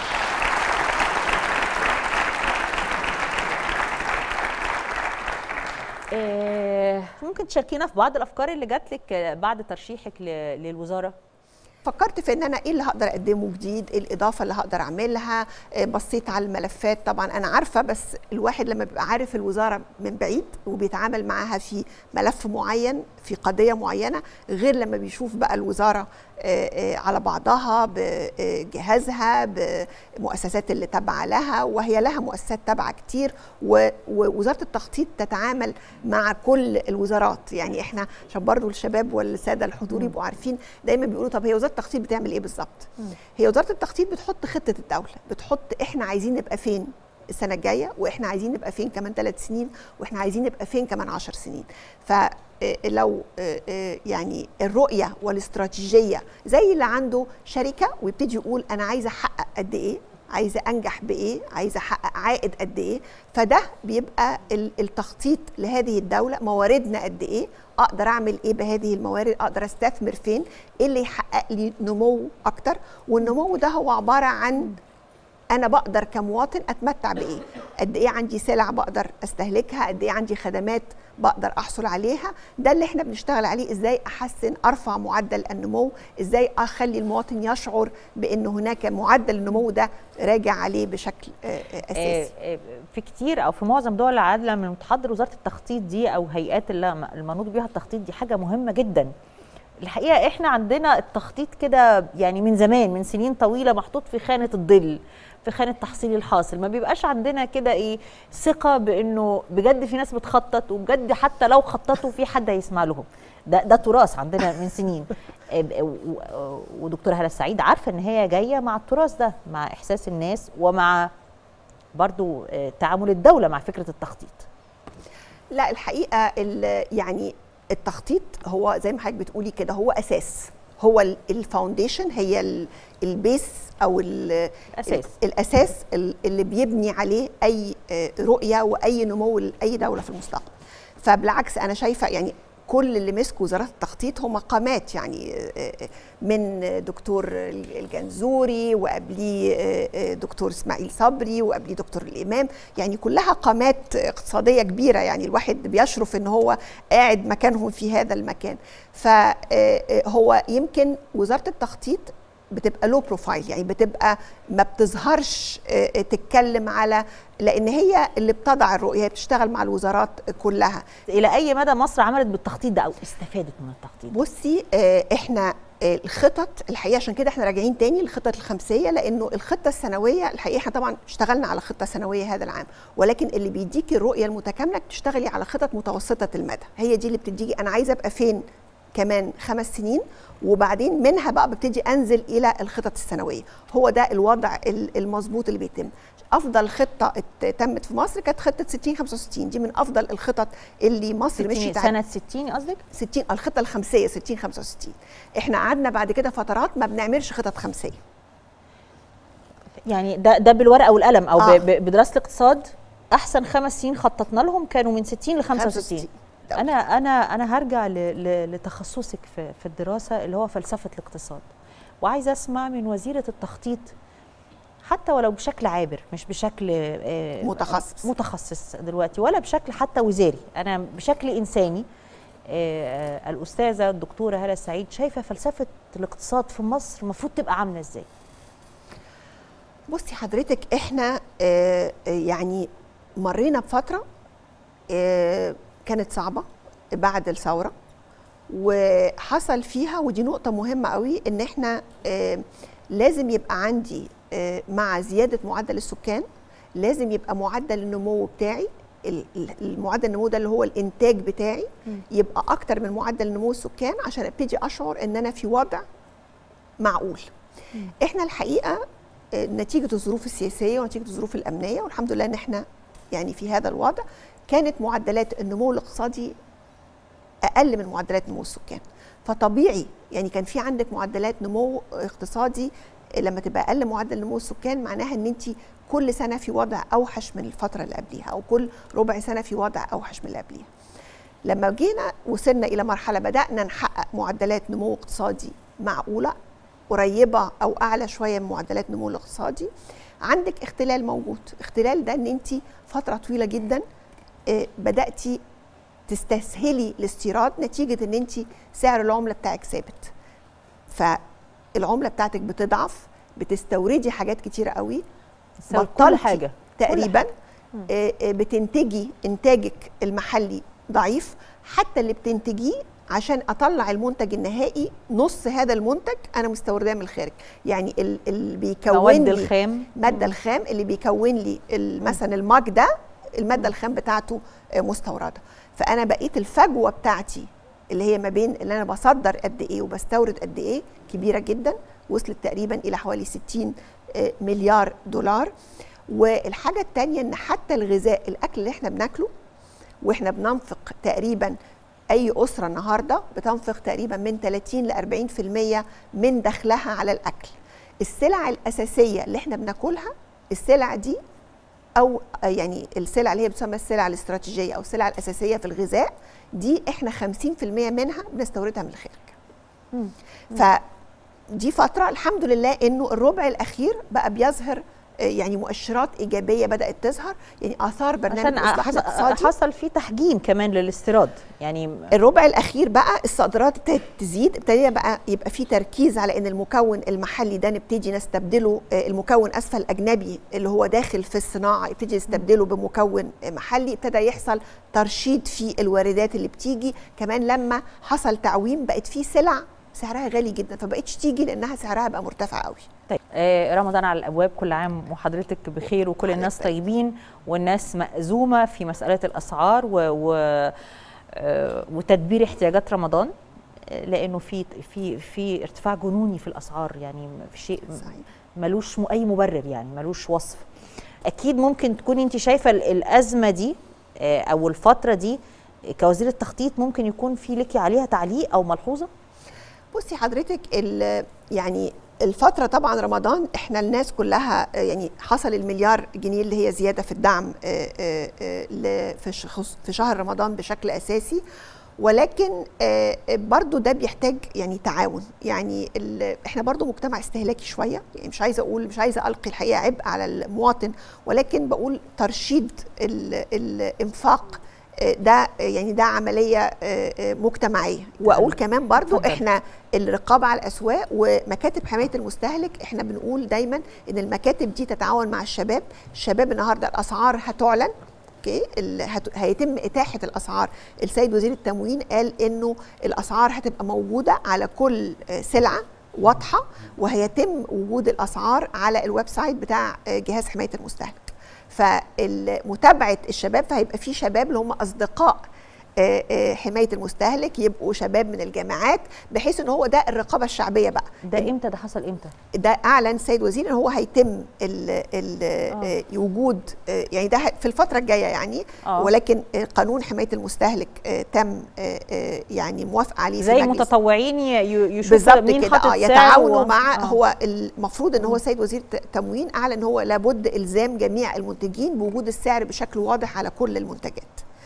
آه، ممكن تشاركينا في بعض الافكار اللي جات لك آه، بعد ترشيحك ل- للوزاره فكرت في ان انا ايه اللي هقدر اقدمه جديد ايه الاضافه اللي هقدر اعملها آه، بصيت على الملفات طبعا انا عارفه بس الواحد لما بيبقى عارف الوزاره من بعيد وبيتعامل معاها في ملف معين في قضيه معينه غير لما بيشوف بقى الوزاره آه، آه، على بعضها بجهازها بمؤسسات اللي تابعه لها وهي لها مؤسسات تابعه كتير و- ووزاره التخطيط تتعامل مع كل الوزارات يعني احنا عشان برضو الشباب والساده الحضور يبقوا عارفين دايما بيقولوا طب هي وزاره التخطيط بتعمل ايه بالظبط هي وزاره التخطيط بتحط خطه الدوله بتحط احنا عايزين نبقى فين السنه الجايه واحنا عايزين نبقى فين كمان ثلاث سنين واحنا عايزين نبقى فين كمان عشر سنين فلو يعني الرؤيه والاستراتيجيه زي اللي عنده شركه ويبتدي يقول انا عايزه احقق قد ايه عايزه انجح بايه عايزه احقق عائد قد ايه فده بيبقى ال- التخطيط لهذه الدوله مواردنا قد ايه اقدر اعمل ايه بهذه الموارد اقدر استثمر فين ايه اللي يحقق لي نمو اكتر والنمو ده هو عباره عن انا بقدر كمواطن اتمتع بايه قد ايه عندي سلع بقدر استهلكها قد ايه عندي خدمات بقدر احصل عليها ده اللي احنا بنشتغل عليه ازاي احسن ارفع معدل النمو ازاي اخلي المواطن يشعر بان هناك معدل النمو ده راجع عليه بشكل آه، آه، اساسي آه، آه، في كتير او في معظم دول العالم لما بتحضر وزاره التخطيط دي او هيئات اللي المنوط بيها التخطيط دي حاجه مهمه جدا الحقيقه احنا عندنا التخطيط كده يعني من زمان من سنين طويله محطوط في خانه الظل في خانه تحصيل الحاصل ما بيبقاش عندنا كده ايه ثقه بانه بجد في ناس بتخطط وبجد حتى لو خططوا في حد هيسمع لهم ده ده تراث عندنا من سنين آه، ب- و- و- ودكتوره هلا السعيد عارفه ان هي جايه مع التراث ده مع احساس الناس ومع برضو آه، تعامل الدوله مع فكره التخطيط لا الحقيقه ال- يعني التخطيط هو زي ما حضرتك بتقولي كده هو اساس هو ال- الفاونديشن هي ال- البيس او ال- الأساس. الاساس ال- اللي بيبني عليه اي آه، رؤيه واي نمو لاي دوله في المستقبل فبالعكس انا شايفه يعني كل اللي مسكوا وزاره التخطيط هم قامات يعني آه، آه، من دكتور الجنزوري وقبليه آه، آه، دكتور اسماعيل صبري وقبليه دكتور الامام يعني كلها قامات اقتصاديه كبيره يعني الواحد بيشرف ان هو قاعد مكانهم في هذا المكان فهو يمكن وزاره التخطيط بتبقى لو بروفايل يعني بتبقى ما بتظهرش آه، آه، تتكلم على لان هي اللي بتضع الرؤيه هي بتشتغل مع الوزارات كلها الى اي مدى مصر عملت بالتخطيط ده او استفادت من التخطيط بصي آه، احنا آه، الخطط الحقيقه عشان كده احنا راجعين تاني الخطط الخمسيه لانه الخطه السنويه الحقيقه احنا طبعا اشتغلنا على خطه سنويه هذا العام ولكن اللي بيديكي الرؤيه المتكامله بتشتغلي على خطط متوسطه المدى هي دي اللي بتديكي انا عايزه ابقى فين كمان خمس سنين وبعدين منها بقى ببتدي انزل الى الخطط السنويه هو ده الوضع ال- المظبوط اللي بيتم افضل خطه ات- تمت في مصر كانت خطه 60 65 دي من افضل الخطط اللي مصر مشيت عليها سنه 60 قصدك 60 الخطه الخمسيه 60 65 احنا قعدنا بعد كده فترات ما بنعملش خطط خمسيه يعني ده ده بالورقه والقلم او آه. ب- ب- بدراسه الاقتصاد احسن خمس سنين خططنا لهم كانوا من 60 ل 65 65. انا انا انا هرجع ل- ل- لتخصصك في في الدراسه اللي هو فلسفه الاقتصاد وعايزه اسمع من وزيره التخطيط حتى ولو بشكل عابر مش بشكل آه، متخصص. متخصص دلوقتي ولا بشكل حتى وزاري انا بشكل انساني آه، آه، الاستاذه الدكتوره هاله السعيد شايفه فلسفه الاقتصاد في مصر المفروض تبقى عامله ازاي بصي حضرتك احنا آه، آه، يعني مرينا بفتره آه، كانت صعبه بعد الثوره وحصل فيها ودي نقطه مهمه قوي ان احنا آه، لازم يبقى عندي آه، مع زياده معدل السكان لازم يبقى معدل النمو بتاعي ال- ال- المعدل النمو ده اللي هو الانتاج بتاعي يبقى اكتر من معدل نمو السكان عشان ابتدي اشعر ان انا في وضع معقول احنا الحقيقه آه، نتيجه الظروف السياسيه ونتيجه الظروف الامنيه والحمد لله ان احنا يعني في هذا الوضع كانت معدلات النمو الاقتصادي اقل من معدلات نمو السكان فطبيعي يعني كان في عندك معدلات نمو اقتصادي لما تبقى اقل معدل نمو السكان معناها ان انت كل سنه في وضع اوحش من الفتره اللي قبليها او كل ربع سنه في وضع اوحش من اللي قبليها لما جينا وصلنا الى مرحله بدانا نحقق معدلات نمو اقتصادي معقوله قريبه او اعلى شويه من معدلات النمو الاقتصادي عندك اختلال موجود اختلال ده ان انت فتره طويله جدا آه، بداتي تستسهلي الاستيراد نتيجه ان انت سعر العمله بتاعك ثابت فالعمله بتاعتك بتضعف بتستوردي حاجات كتيره قوي بتستورد كل بطلتي حاجة. تقريبا آه، آه، بتنتجي انتاجك المحلي ضعيف حتى اللي بتنتجيه عشان اطلع المنتج النهائي نص هذا المنتج انا مستورداه من الخارج يعني ال- اللي بيكون مواد لي الخام الماده الخام اللي بيكون لي ال- مثلا الماج ده الماده الخام بتاعته آه، مستورده فانا بقيت الفجوه بتاعتي اللي هي ما بين اللي انا بصدر قد ايه وبستورد قد ايه كبيره جدا وصلت تقريبا الى حوالي 60 آه، مليار دولار والحاجه الثانيه ان حتى الغذاء الاكل اللي احنا بناكله واحنا بننفق تقريبا اي اسره النهارده بتنفق تقريبا من 30 ل 40% من دخلها على الاكل السلع الاساسيه اللي احنا بناكلها السلع دي او يعني السلع اللي هي بتسمى السلع الاستراتيجيه او السلع الاساسيه في الغذاء دي احنا 50% منها بنستوردها من الخارج فدي فتره الحمد لله انه الربع الاخير بقى بيظهر آه، يعني مؤشرات ايجابيه بدات تظهر يعني اثار برنامج عشان الاصلاح حصل, الاقتصادي حصل فيه تحجيم كمان للاستيراد يعني الربع الاخير بقى الصادرات ابتدت تزيد ابتدينا بقى يبقى في تركيز على ان المكون المحلي ده نبتدي نستبدله آه، المكون اسفل الاجنبي اللي هو داخل في الصناعه يبتدي نستبدله بمكون آه، محلي ابتدى يحصل ترشيد في الواردات اللي بتيجي كمان لما حصل تعويم بقت في سلع سعرها غالي جدا فبقتش تيجي لانها سعرها بقى مرتفع قوي طيب آه رمضان على الابواب كل عام وحضرتك بخير وكل الناس طيبين والناس مأزومه في مساله الاسعار و, و آه وتدبير احتياجات رمضان آه، لانه في في في ارتفاع جنوني في الاسعار يعني في شيء صحيح. ملوش م- اي مبرر يعني ملوش وصف اكيد ممكن تكون انت شايفه ال- الازمه دي آه، او الفتره دي كوزيره تخطيط ممكن يكون في لك عليها تعليق او ملحوظه بصي حضرتك ال- يعني الفترة طبعا رمضان احنا الناس كلها آه، يعني حصل المليار جنيه اللي هي زيادة في الدعم آه، آه، آه، ل- في ش- خص- في شهر رمضان بشكل أساسي ولكن آه، برضو ده بيحتاج يعني تعاون يعني ال- احنا برضو مجتمع استهلاكي شوية يعني مش عايزة أقول مش عايزة ألقي الحقيقة عبء على المواطن ولكن بقول ترشيد ال- الإنفاق آه، ده آه، يعني ده عملية آه، آه، مجتمعية وأقول كمان برضو اتفضل. احنا الرقابه على الاسواق ومكاتب حمايه المستهلك احنا بنقول دايما ان المكاتب دي تتعاون مع الشباب الشباب النهارده الاسعار هتعلن اوكي ال- هت- هيتم اتاحه الاسعار السيد وزير التموين قال انه الاسعار هتبقى موجوده على كل آه، سلعه واضحه وهيتم وجود الاسعار على الويب سايت بتاع آه، جهاز حمايه المستهلك فمتابعه الشباب فهيبقى في شباب اللي هم اصدقاء آه، آه، حمايه المستهلك يبقوا شباب من الجامعات بحيث ان هو ده الرقابه الشعبيه بقى ده امتى ده حصل امتى ده اعلن السيد وزير ان هو هيتم ال ال آه. وجود آه، يعني ده في الفتره الجايه يعني آه. ولكن آه، قانون حمايه المستهلك آه، تم آه، آه، يعني موافقه عليه في زي مجلس. المتطوعين ي- ي- يشوفوا بالظبط مين كده حاطط اه سعر يتعاونوا و- مع آه. هو المفروض ان هو السيد وزير الت- التموين اعلن ان هو لابد الزام جميع المنتجين بوجود السعر بشكل واضح على كل المنتجات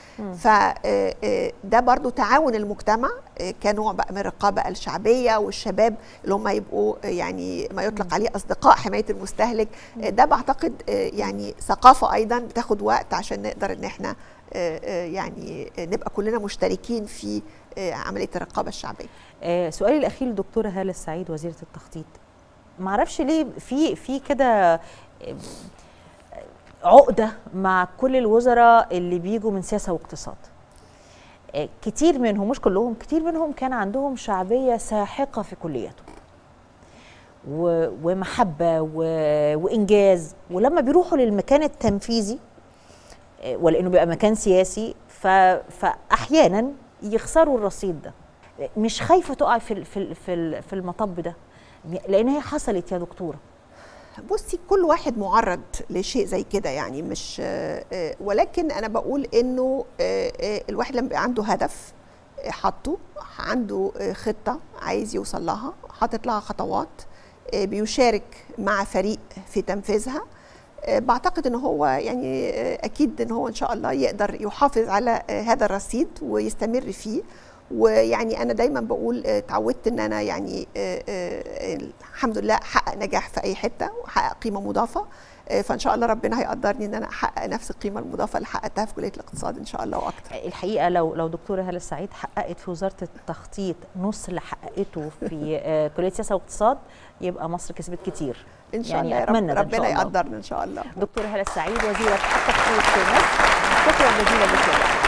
فده برضو تعاون المجتمع آه، كنوع بقى من الرقابة الشعبية والشباب اللي هم يبقوا آه، يعني ما يطلق عليه أصدقاء حماية المستهلك آه، ده بعتقد آه، يعني ثقافة أيضا بتاخد وقت عشان نقدر إن احنا آه، آه، يعني آه، نبقى كلنا مشتركين في آه، عملية الرقابة الشعبية آه، سؤالي الاخير للدكتوره هاله السعيد وزيره التخطيط معرفش ليه في في كده آه، عقده مع كل الوزراء اللي بيجوا من سياسه واقتصاد آه، كتير منهم مش كلهم كتير منهم كان عندهم شعبيه ساحقه في كلياتهم و- ومحبه و- وانجاز ولما بيروحوا للمكان التنفيذي آه، ولانه بيبقى مكان سياسي ف- فاحيانا يخسروا الرصيد ده مش خايفه تقع في ال- في ال- في ال- في المطب ده لان هي حصلت يا دكتوره بصي كل واحد معرض لشيء زي كده يعني مش آه، آه، ولكن انا بقول انه آه، آه، الواحد لما بيبقى عنده هدف آه، حاطه عنده آه، خطه عايز يوصل لها حاطط لها خطوات آه، بيشارك مع فريق في تنفيذها آه، بعتقد ان هو يعني آه، اكيد ان هو ان شاء الله يقدر يحافظ على آه، هذا الرصيد ويستمر فيه ويعني انا دايما بقول آه، اتعودت ان انا يعني آه، آه، الحمد لله احقق نجاح في اي حته واحقق قيمه مضافه آه، فان شاء الله ربنا هيقدرني ان انا احقق نفس القيمه المضافه اللي حققتها في كليه الاقتصاد ان شاء الله واكتر الحقيقه لو لو دكتوره هاله السعيد حققت في وزاره التخطيط نص اللي حققته في آه، كليه سياسه واقتصاد يبقى مصر كسبت كتير ان شاء يعني الله يا رب أتمنى ده إن شاء ربنا الله. يقدرنا ان شاء الله دكتوره هاله السعيد وزيره التخطيط في مصر شكرا جزيلا لك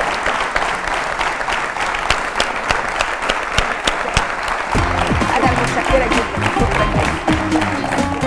انا متشكره جدا شكرا جدا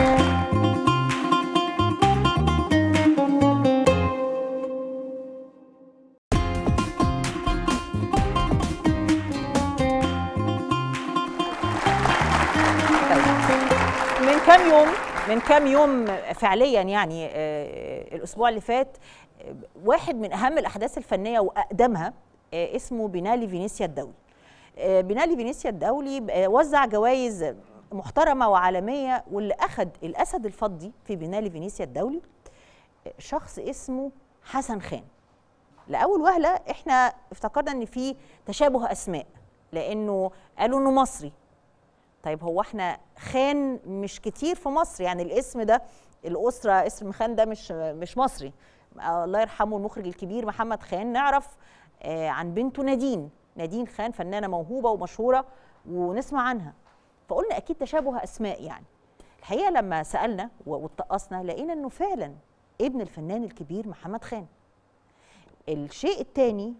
من كام يوم من كام يوم فعليا يعني آه، الاسبوع اللي فات آه، واحد من اهم الاحداث الفنيه واقدمها آه، اسمه بينالي فينيسيا الدولي آه، بينالي فينيسيا الدولي آه، وزع جوائز محترمه وعالميه واللي اخذ الاسد الفضي في بينالي فينيسيا الدولي آه، شخص اسمه حسن خان لاول وهله احنا افتكرنا ان في تشابه اسماء لانه قالوا انه مصري طيب هو احنا خان مش كتير في مصر يعني الاسم ده الاسره اسم خان ده مش مش مصري آه، الله يرحمه المخرج الكبير محمد خان نعرف آه، عن بنته نادين نادين خان فنانه موهوبه ومشهوره ونسمع عنها فقلنا اكيد تشابه اسماء يعني الحقيقه لما سالنا و- واتقصنا لقينا انه فعلا ابن الفنان الكبير محمد خان الشيء الثاني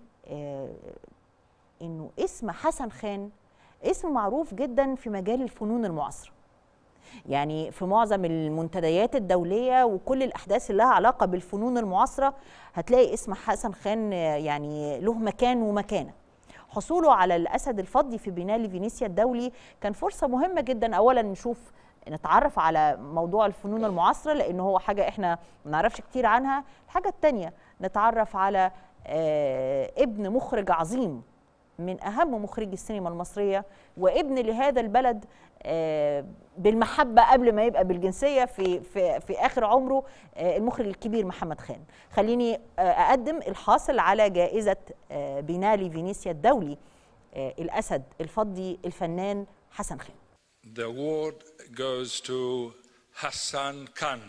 انه اسم حسن خان اسم معروف جدا في مجال الفنون المعاصره يعني في معظم المنتديات الدوليه وكل الاحداث اللي لها علاقه بالفنون المعاصره هتلاقي اسم حسن خان آه، يعني له مكان ومكانه حصوله على الاسد الفضي في بينالي فينيسيا الدولي كان فرصه مهمه جدا اولا نشوف نتعرف على موضوع الفنون المعاصره لان هو حاجه احنا ما نعرفش كتير عنها الحاجه الثانيه نتعرف على آه، ابن مخرج عظيم من اهم مخرجي السينما المصريه وابن لهذا البلد آه، بالمحبه قبل ما يبقى بالجنسيه في في في اخر عمره آه، المخرج الكبير محمد خان خليني آه، اقدم الحاصل على جائزه آه، بينالي فينيسيا الدولي آه، الاسد الفضي الفنان حسن خان The award goes to Hassan Khan.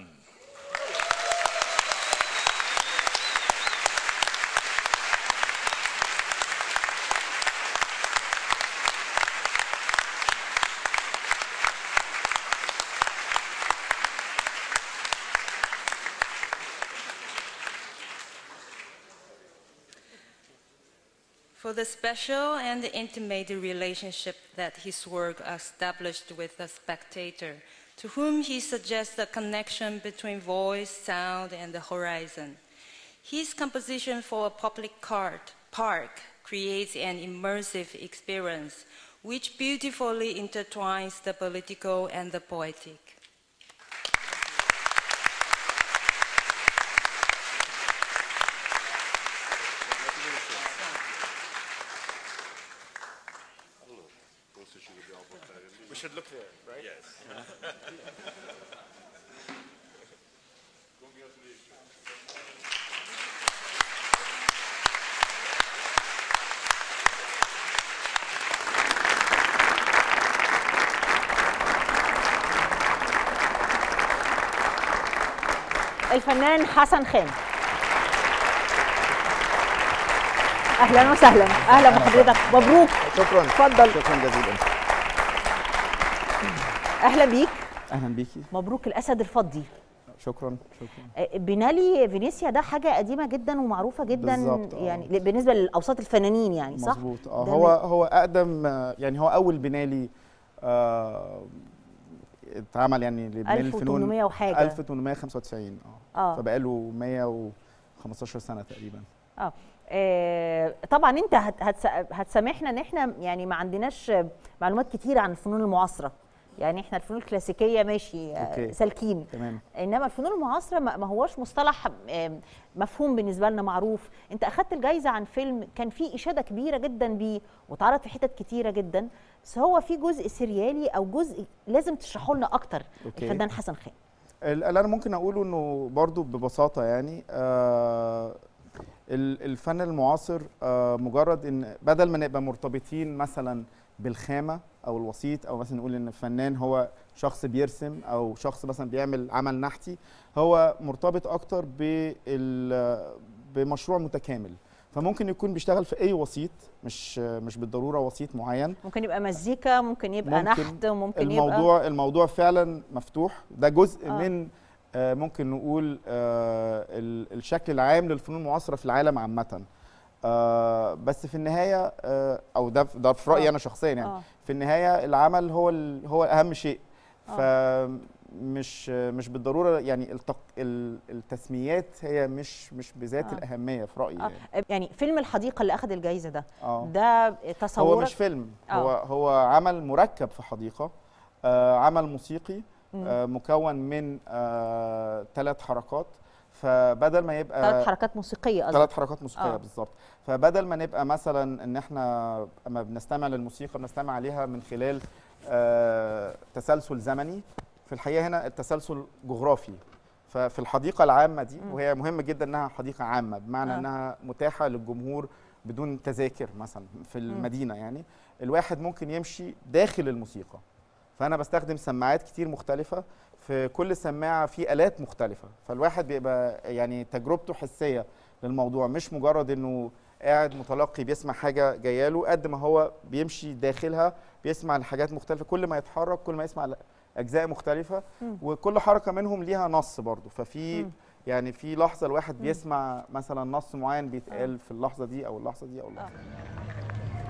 For the special and intimate relationship that his work established with the spectator, to whom he suggests a connection between voice, sound, and the horizon. His composition for a public cart, park creates an immersive experience which beautifully intertwines the political and the poetic. We should look there, right? Yes. الفنان حسن خان اهلا وسهلا اهلا بحضرتك مبروك شكرا اتفضل شكرا جزيلا اهلا بيك اهلا بيكي مبروك الاسد الفضي شكرا شكرا آه، بينالي فينيسيا ده حاجه قديمه جدا ومعروفه جدا بالظبط، آه. يعني ل- بالنسبه لاوساط الفنانين يعني صح مظبوط اه ده هو من- هو اقدم آه، يعني هو اول بنالي آه اتعمل يعني لبنالي الفنون 1800 وحاجه 1895 اه اه فبقاله 115 سنه تقريبا اه آه، طبعا انت هت هتس- هتسامحنا ان احنا يعني ما عندناش معلومات كتير عن الفنون المعاصره يعني احنا الفنون الكلاسيكيه ماشي آه، أوكي. سالكين تمام انما الفنون المعاصره ما ما هوش مصطلح آم، مفهوم بالنسبه لنا معروف انت اخدت الجايزه عن فيلم كان فيه اشاده كبيره جدا بيه واتعرض في حتت كتيره جدا بس هو في جزء سريالي او جزء لازم تشرحه لنا اكتر أوكي. الفنان حسن خان ال- اللي انا ممكن اقوله انه برضو ببساطه يعني آه ال- الفن المعاصر آه مجرد ان بدل ما نبقى مرتبطين مثلا بالخامه او الوسيط او مثلا نقول ان الفنان هو شخص بيرسم او شخص مثلا بيعمل عمل نحتي هو مرتبط اكتر بال بمشروع متكامل فممكن يكون بيشتغل في اي وسيط مش مش بالضروره وسيط معين ممكن يبقى مزيكا ممكن يبقى ممكن نحت ممكن يبقى الموضوع الموضوع فعلا مفتوح ده جزء آه. آه. من آه ممكن نقول آه ال- الشكل العام للفنون المعاصره في العالم عامه آه بس في النهايه آه او ده ده في رايي آه. انا شخصيا يعني آه. في النهايه العمل هو ال- هو اهم شيء آه. فمش مش بالضروره يعني التق... ال- التسميات هي مش مش بذات آه. آه. الاهميه في رايي آه. يعني. يعني فيلم الحديقه اللي اخذ الجايزه ده اه ده هو تصورك مش فيلم آه. هو هو عمل مركب في حديقه آه عمل موسيقي مم. آه مكون من آه ثلاث حركات فبدل ما يبقى ثلاث حركات موسيقيه قصدي ثلاث حركات موسيقيه آه. آه. بالظبط فبدل ما نبقى مثلا ان احنا اما بنستمع للموسيقى بنستمع عليها من خلال آه تسلسل زمني في الحقيقه هنا التسلسل جغرافي ففي الحديقه العامه دي مم. وهي مهم جدا انها حديقه عامه بمعنى آه. آه. انها متاحه للجمهور بدون تذاكر مثلا في المدينه يعني الواحد ممكن يمشي داخل الموسيقى فانا بستخدم سماعات كتير مختلفه في كل سماعه في الات مختلفه فالواحد بيبقى يعني تجربته حسيه للموضوع مش مجرد انه قاعد متلقي بيسمع حاجه جايه له قد ما هو بيمشي داخلها بيسمع لحاجات مختلفه كل ما يتحرك كل ما يسمع اجزاء مختلفه مم. وكل حركه منهم ليها نص برضه ففي مم. يعني في لحظه الواحد مم. بيسمع مثلا نص معين بيتقال في اللحظه دي او اللحظه دي او اللحظه دي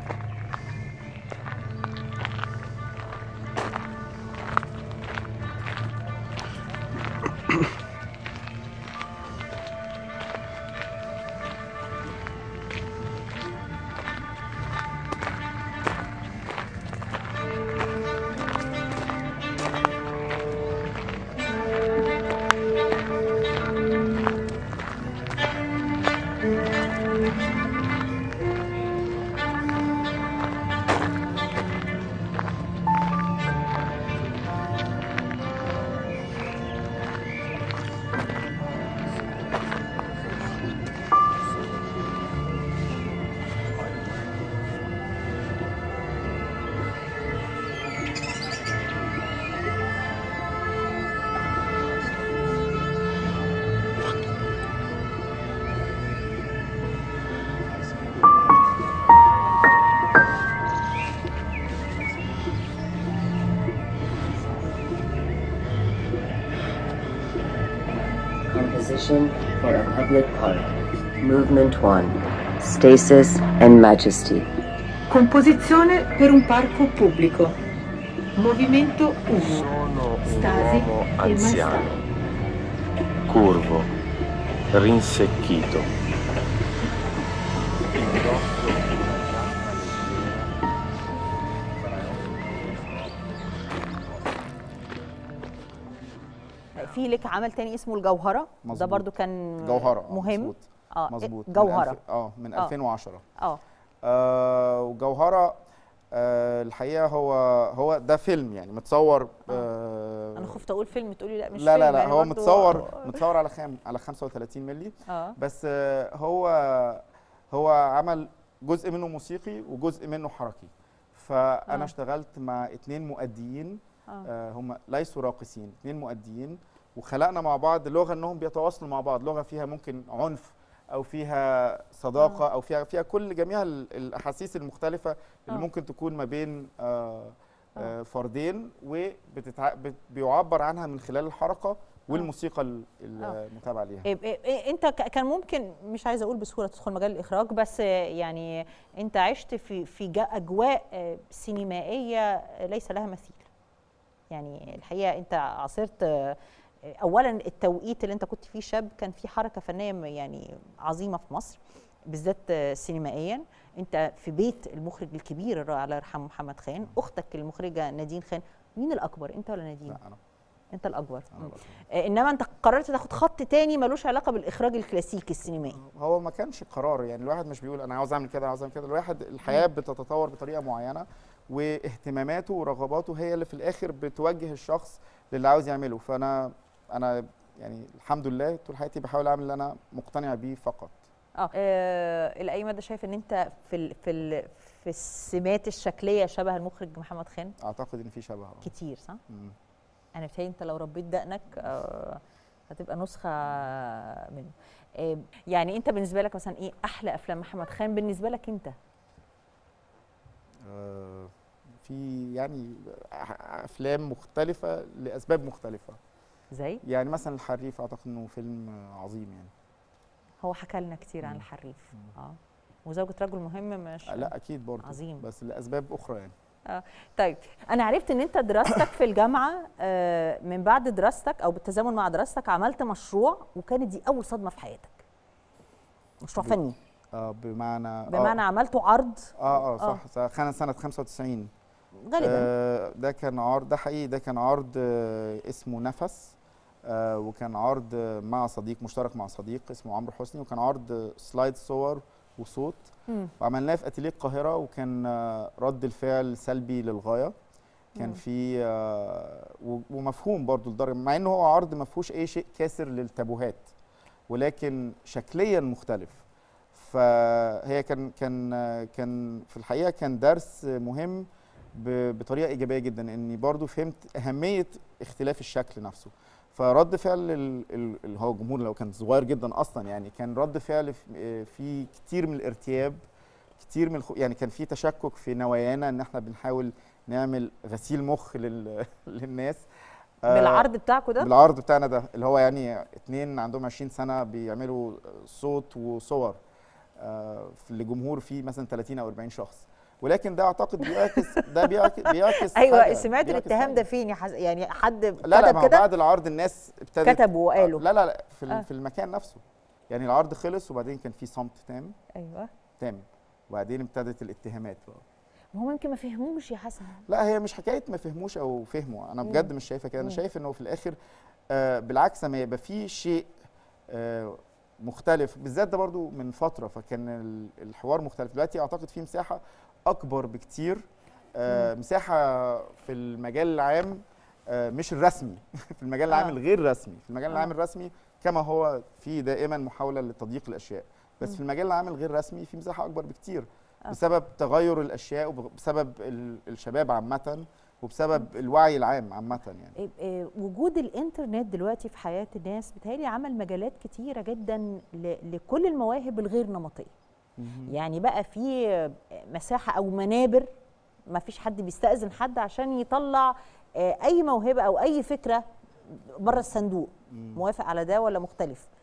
composition for a public park. Movement 1. Stasis and Majesty. Composizione per un parco pubblico. Movimento 1. Sono un Stasi uomo e anziano, curvo, rinsecchito. Indosso una giacca leggera. في لك عمل تاني اسمه الجوهره ده مظبوط. برضو كان جوهره آه، مهم مظبوط اه مظبوط من جوهره الف- اه من آه. 2010 اه آه وجوهره آه الحقيقه هو هو ده فيلم يعني متصور آه انا خفت اقول فيلم تقولي لا مش لا لا فيلم لا يعني هو برضو- متصور متصور على خام على 35 مللي اه بس آه هو هو عمل جزء منه موسيقي وجزء منه حركي فانا آه. اشتغلت مع اتنين مؤديين آه. آه هم ليسوا راقصين اتنين مؤديين وخلقنا مع بعض لغه انهم بيتواصلوا مع بعض لغه فيها ممكن عنف او فيها صداقه او فيها فيها كل جميع ال- الاحاسيس المختلفه اللي آه. ممكن تكون ما بين آه آه فردين وبيعبر عنها من خلال الحركه والموسيقى ال- المتابعه ليها إيه إيه إيه انت ك- كان ممكن مش عايزه اقول بسهوله تدخل مجال الاخراج بس آه، يعني انت عشت في في جا- اجواء آه، سينمائيه ليس لها مثيل يعني الحقيقه انت عاصرت آه، اولا التوقيت اللي انت كنت فيه شاب كان في حركه فنيه م- يعني عظيمه في مصر بالذات آه، سينمائيا انت في بيت المخرج الكبير الرائع الله يرحمه محمد خان اختك المخرجه نادين خان مين الاكبر انت ولا نادين لا انا انت الاكبر أنا مم. الأكبر. آه، انما انت قررت تاخد خط تاني ملوش علاقه بالاخراج الكلاسيكي السينمائي هو ما كانش قرار يعني الواحد مش بيقول انا عاوز اعمل كده عاوز اعمل كده الواحد الحياه بتتطور بطريقه معينه واهتماماته ورغباته هي اللي في الاخر بتوجه الشخص للي عاوز يعمله فانا انا يعني الحمد لله طول حياتي بحاول اعمل اللي انا مقتنع بيه فقط اه آه، الى اي مدى شايف ان انت في ال في ال في السمات الشكليه شبه المخرج محمد خان اعتقد ان في شبه آه. كتير صح مم. انا بتهيألي انت لو ربيت دقنك آه، هتبقى نسخه منه آه، يعني انت بالنسبه لك مثلا ايه احلى افلام محمد خان بالنسبه لك انت آه، في يعني افلام مختلفه لاسباب مختلفه زي يعني مثلا الحريف اعتقد انه فيلم عظيم يعني هو حكى لنا كتير عن الحريف اه وزوجة رجل مهم مش لا اكيد برضه عظيم. بس لاسباب اخرى يعني آه. طيب انا عرفت ان انت دراستك في الجامعه آه من بعد دراستك او بالتزامن مع دراستك عملت مشروع وكانت دي اول صدمه في حياتك مشروع ب- فني اه بمعنى بمعنى آه عملته عرض اه اه صح, صح كان سنه 95 غالبا آه ده كان عرض ده حقيقي ده كان عرض آه اسمه نفس آه وكان عرض آه مع صديق مشترك مع صديق اسمه عمرو حسني وكان عرض آه سلايد صور وصوت مم. وعملناه في اتيليه القاهره وكان آه رد الفعل سلبي للغايه كان مم. في آه و- ومفهوم برضو لدرجه مع انه هو عرض ما فيهوش اي شيء كاسر للتابوهات ولكن شكليا مختلف فهي كان كان آه، كان في الحقيقه كان درس مهم ب- بطريقه ايجابيه جدا اني برضو فهمت اهميه اختلاف الشكل نفسه فرد فعل ال- ال- اللي هو الجمهور لو كان صغير جدا اصلا يعني كان رد فعل في- آه، في كتير من الارتياب كتير من الخو... يعني كان في تشكك في نوايانا ان احنا بنحاول نعمل غسيل مخ لل... للناس آه، بالعرض بتاعكم ده بالعرض بتاعنا ده اللي هو يعني اتنين عندهم 20 سنه بيعملوا صوت وصور آه، في لجمهور فيه مثلا 30 او 40 شخص ولكن ده اعتقد بيعكس ده بيعكس بيعكس ايوه حاجة، سمعت بيعكس الاتهام حاجة. ده فين يا حس... يعني حد لا لا كتب ما هو كده بعد العرض الناس ابتدت كتبوا وقالوا. لا لا لا في, آه. آه. في المكان نفسه يعني العرض خلص وبعدين كان في صمت تام ايوه تام وبعدين ابتدت الاتهامات بقى ما هو يمكن ما فهموش يا حسن لا هي مش حكايه ما فهموش او فهموا انا مم. بجد مش شايفه كده انا مم. شايف انه في الاخر آه بالعكس ما يبقى في شيء آه مختلف بالذات ده برضو من فتره فكان ال- الحوار مختلف دلوقتي اعتقد في مساحه اكبر بكتير آه مساحه في المجال العام آه مش الرسمي في المجال العام آه. الغير رسمي في المجال آه. العام الرسمي كما هو في دائما محاوله لتضييق الاشياء بس مم. في المجال العام الغير رسمي في مساحه اكبر بكتير آه. بسبب تغير الاشياء وبسبب ال- الشباب عامه وبسبب الوعي العام عامه يعني إيه- إيه، وجود الانترنت دلوقتي في حياه الناس بتهيألي عمل مجالات كتيره جدا ل- لكل المواهب الغير نمطيه يعني بقى في مساحه او منابر ما فيش حد بيستأذن حد عشان يطلع آه، اي موهبه او اي فكره بره الصندوق موافق على ده ولا مختلف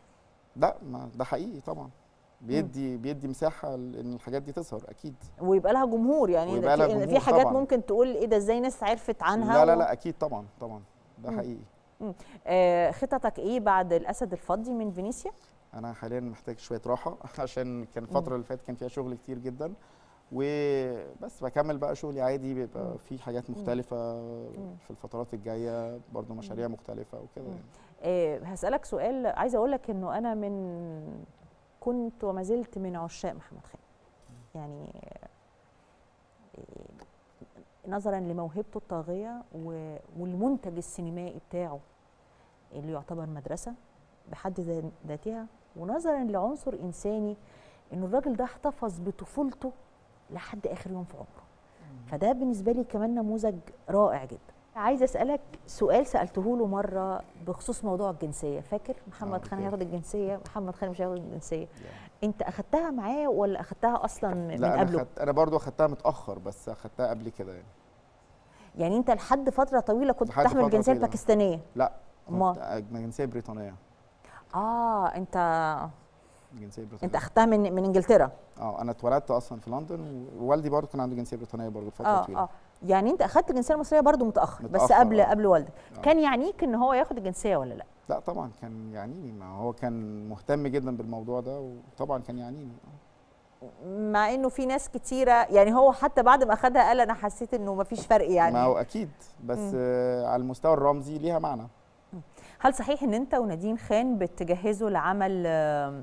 لا ما ده حقيقي طبعا بيدي بيدي مساحه ل- ان الحاجات دي تظهر اكيد ويبقى لها جمهور يعني ويبقى لها في, جمهور في حاجات طبعاً. ممكن تقول ايه ده ازاي ناس عرفت عنها لا لا و- لا اكيد طبعا طبعا ده مم. حقيقي مم. آه خططك ايه بعد الاسد الفضي من فينيسيا انا حاليا محتاج شويه راحه عشان كان الفتره اللي فاتت كان فيها شغل كتير جدا وبس بكمل بقى شغلي عادي بيبقى في حاجات مختلفه في الفترات الجايه برضو مشاريع مختلفه وكده يعني. آه هسالك سؤال عايزه اقول لك انه انا من كنت وما زلت من عشاق محمد خان يعني آه، نظرا لموهبته الطاغيه و- والمنتج السينمائي بتاعه اللي يعتبر مدرسه بحد ذا- ذاتها ونظرا لعنصر انساني انه الراجل ده احتفظ بطفولته لحد اخر يوم في عمره فده بالنسبه لي كمان نموذج رائع جدا عايزه اسالك سؤال سالته له مره بخصوص موضوع الجنسيه فاكر محمد خان هياخد الجنسيه محمد خان مش هياخد الجنسيه انت اخدتها معاه ولا اخدتها اصلا من لا انا قبله خدت انا برضو اخدتها متاخر بس اخدتها قبل كده يعني يعني انت لحد فتره طويله كنت لحد بتحمل فترة الجنسيه طويلة. الباكستانيه لا أمال؟ كنت جنسيه بريطانيه اه انت جنسيه بريطانيه انت اخدتها من من انجلترا اه انا اتولدت اصلا في لندن ووالدي برضو كان عنده جنسيه بريطانيه برضو فتره اه طويله اه يعني انت اخدت الجنسيه المصريه برضو متاخر, بس متأخر، قبل آه. قبل والدك آه. كان يعنيك ان هو ياخد الجنسيه ولا لا لا طبعا كان يعنيني ما هو كان مهتم جدا بالموضوع ده وطبعا كان يعنيني مع انه في ناس كتيره يعني هو حتى بعد ما اخدها قال انا حسيت انه مفيش فرق يعني ما هو اكيد بس مم. آه على المستوى الرمزي ليها معنى هل صحيح ان انت ونادين خان بتجهزوا لعمل آم،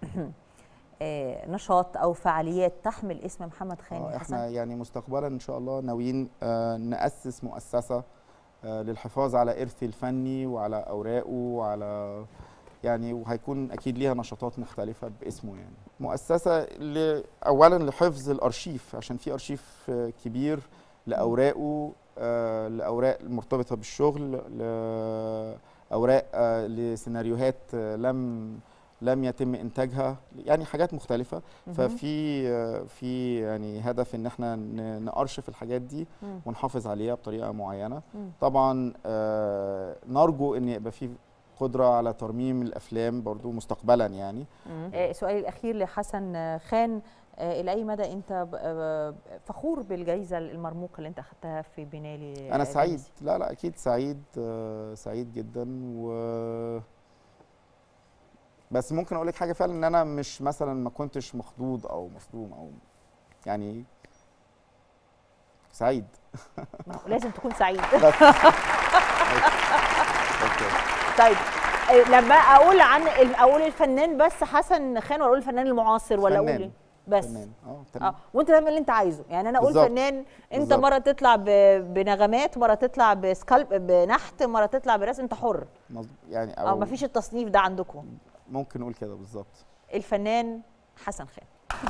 آه، نشاط او فعاليات تحمل اسم محمد خان آه يا احنا حسن يعني مستقبلا ان شاء الله ناويين آه ناسس مؤسسه آه للحفاظ على ارثي الفني وعلى اوراقه وعلى يعني وهيكون اكيد ليها نشاطات مختلفه باسمه يعني مؤسسه ل- اولا لحفظ الارشيف عشان في ارشيف آه، كبير لاوراقه آه، لاوراق مرتبطه بالشغل لاوراق آه، لسيناريوهات آه، لم لم يتم انتاجها يعني حاجات مختلفه مهم. ففي آه، في يعني هدف ان احنا ن- نارشف الحاجات دي مم. ونحافظ عليها بطريقه معينه مم. طبعا آه، نرجو ان يبقى في قدره على ترميم الافلام برضو مستقبلا يعني آه، سؤالي الاخير لحسن آه، خان آه، الى اي مدى انت ب- آه، فخور بالجائزه المرموقه اللي انت اخذتها في بنالي انا آه، سعيد فينيسيا؟ لا لا اكيد سعيد آه، سعيد جدا و بس ممكن اقول لك حاجه فعلا ان انا مش مثلا ما كنتش مخضوض او مصدوم او يعني سعيد ما هو لازم تكون سعيد بس. طيب آه، لما اقول عن ال- اقول الفنان بس حسن خان ولا اقول الفنان المعاصر ولا اقول فنان. إيه؟ بس فنان اه اه تمام وانت تعمل اللي انت عايزه يعني انا اقول بالظبط. فنان انت بالظبط. مره تطلع ب- بنغمات مره تطلع بسكالب بنحت مره تطلع برسم انت حر مظ- يعني او مفيش التصنيف ده عندكم ممكن نقول كده بالظبط الفنان حسن خان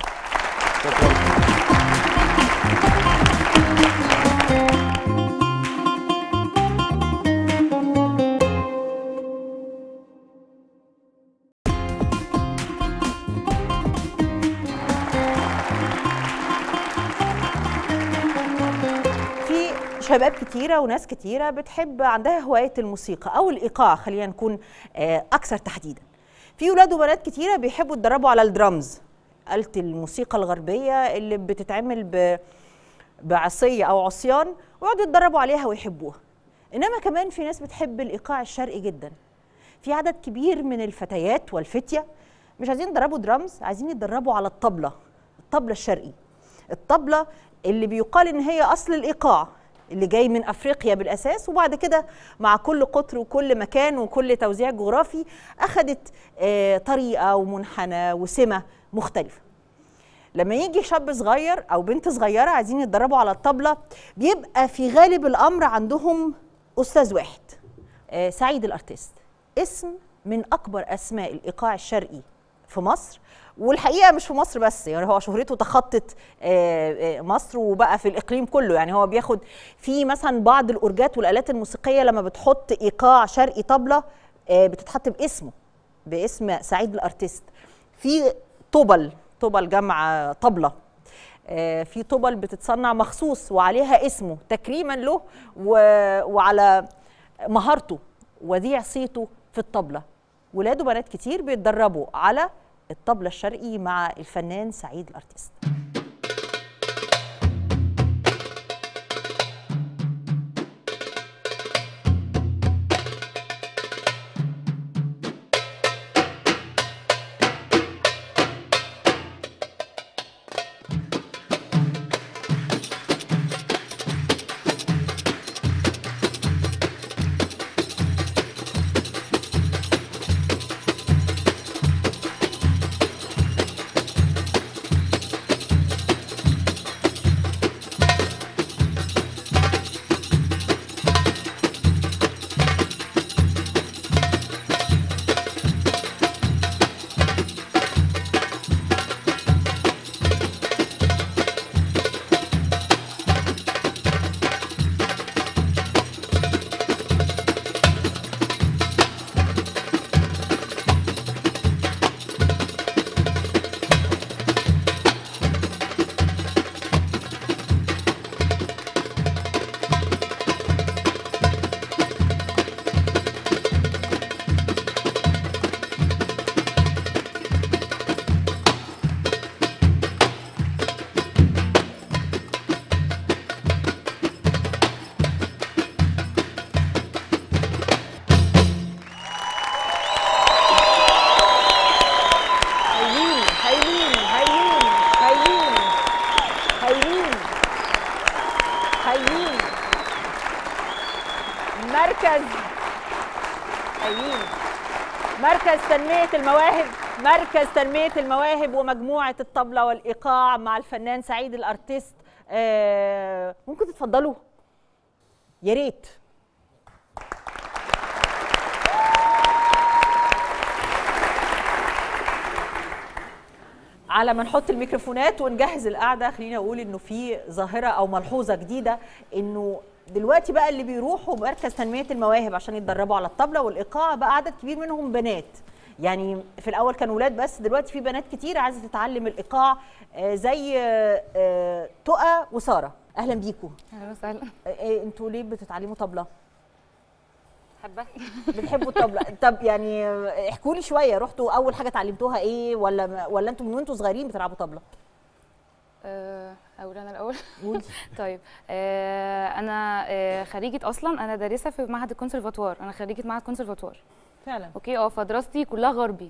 في شباب كتيرة وناس كتيرة بتحب عندها هواية الموسيقى أو الإيقاع خلينا نكون آه، أكثر تحديدا في ولاد وبنات كتيرة بيحبوا يتدربوا على الدرامز آلة الموسيقى الغربية اللي بتتعمل ب... بعصية أو عصيان ويقعدوا يتدربوا عليها ويحبوها إنما كمان في ناس بتحب الإيقاع الشرقي جدا في عدد كبير من الفتيات والفتية مش عايزين يتدربوا درامز عايزين يتدربوا على الطبلة الطبلة الشرقي الطبلة اللي بيقال إن هي أصل الإيقاع اللي جاي من أفريقيا بالأساس وبعد كده مع كل قطر وكل مكان وكل توزيع جغرافي أخدت آه، طريقة ومنحنى وسمة مختلفة لما يجي شاب صغير او بنت صغيره عايزين يتدربوا على الطبله بيبقى في غالب الامر عندهم استاذ واحد آه، سعيد الارتيست اسم من اكبر اسماء الايقاع الشرقي في مصر والحقيقه مش في مصر بس يعني هو شهرته تخطت آه، آه، مصر وبقى في الاقليم كله يعني هو بياخد في مثلا بعض الاورجات والالات الموسيقيه لما بتحط ايقاع شرقي طبله آه، بتتحط باسمه باسم سعيد الارتيست في طبل طبل جمع طبله آه، في طبل بتتصنع مخصوص وعليها اسمه تكريما له و... وعلى مهارته وذيع صيته في الطبله ولاد وبنات كتير بيتدربوا على الطبلة الشرقي مع الفنان سعيد الارتيست هايلين هايلين هايلين هايلين هايلين هايلين مركز هايلين مركز تنمية المواهب مركز تنمية المواهب ومجموعة الطبلة والإيقاع مع الفنان سعيد الأرتيست آه ممكن تتفضلوا يا ريت على ما نحط الميكروفونات ونجهز القعده خليني اقول انه في ظاهره او ملحوظه جديده انه دلوقتي بقى اللي بيروحوا مركز تنميه المواهب عشان يتدربوا على الطبله والايقاع بقى عدد كبير منهم بنات يعني في الاول كانوا ولاد بس دلوقتي في بنات كتير عايزه تتعلم الايقاع آه، زي آه، آه، تقى وساره اهلا بيكم اهلا وسهلا آه، انتوا ليه بتتعلموا طبله حبه بتحبوا الطبله طب يعني آه، احكوا لي شويه رحتوا اول حاجه اتعلمتوها ايه ولا ولا انتوا من وانتوا صغيرين بتلعبوا طبله أه، اقول انا الاول قولي. طيب أه، انا أه، خريجه اصلا انا دارسه في معهد الكونسرفاتوار انا خريجه معهد كونسرفاتوار فعلا اوكي اه فدراستي كلها غربي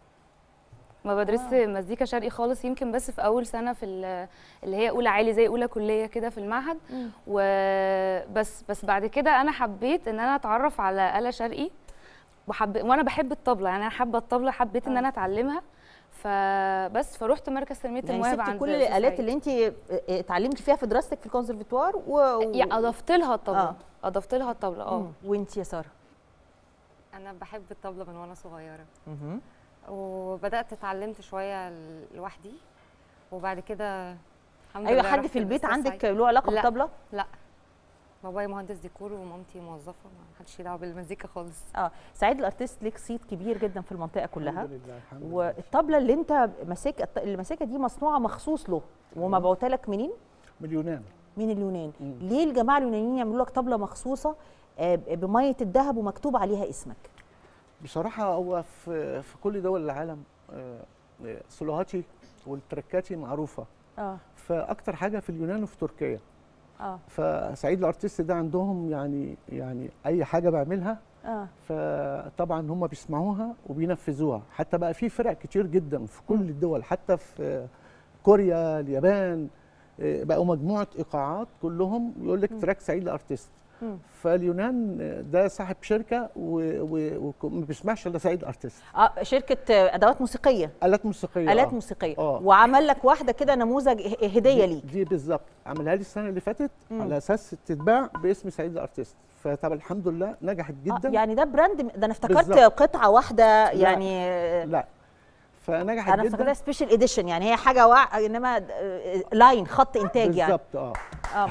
ما بدرس آه. مزيكا شرقي خالص يمكن بس في اول سنه في ال- اللي هي اولى عالي زي اولى كليه كده في المعهد مم. وبس بس بعد كده انا حبيت ان انا اتعرف على آلة شرقي وحب وانا بحب الطبله يعني انا حابه الطبله حبيت ان انا اتعلمها فبس فروحت مركز تنميه يعني المواهب سبتي عند كل أستاذ الالات سعيد. اللي انت اتعلمتي فيها في دراستك في الكونسرفتوار و... و... يعني اضفت لها الطبله آه. آه. اضفت لها الطبله اه مم. وانت يا ساره انا بحب الطبله من وانا صغيره مهم. وبدات اتعلمت شويه لوحدي وبعد كده الحمد ايوه لله حد رحت في البيت للأستاذ عندك سعيد. له علاقه لا، بالطبله لا بابايا مهندس ديكور ومامتي موظفه ما حدش دعوه بالمزيكا خالص اه سعيد الارتيست ليك صيت كبير جدا في المنطقه كلها الحمد لله الحمد لله والطبله اللي انت ماسك اللي ماسكها دي مصنوعه مخصوص له ومبعوته لك منين من اليونان من اليونان ليه الجماعه اليونانيين يعملوا لك طبله مخصوصه آه، بميه الذهب ومكتوب عليها اسمك بصراحه هو في في كل دول العالم آه، آه، سولوهاتي والتركاتي معروفه اه فاكتر حاجه في اليونان وفي تركيا اه فسعيد الارتيست ده عندهم يعني يعني اي حاجه بعملها اه فطبعا هم بيسمعوها وبينفذوها حتى بقى في فرق كتير جدا في كل الدول حتى في كوريا اليابان آه، بقوا مجموعه ايقاعات كلهم يقول لك تراك سعيد الارتيست مم. فاليونان ده صاحب شركه وما بيسمعش الا سعيد الارتيست اه شركه آه، ادوات موسيقيه الات موسيقيه الات آه. موسيقيه آه. وعمل لك واحده كده نموذج ه- هديه دي- ليك دي بالظبط عملها لي السنه اللي فاتت مم. على اساس تتباع باسم سعيد الارتيست فطبعا الحمد لله نجحت جدا آه يعني ده براند ده انا افتكرت بالظبط. قطعه واحده لا. يعني آه، لا فنجحت انا جدا افتكرتها سبيشال اديشن يعني هي حاجه وع... انما آه، لاين خط انتاج يعني بالظبط اه اه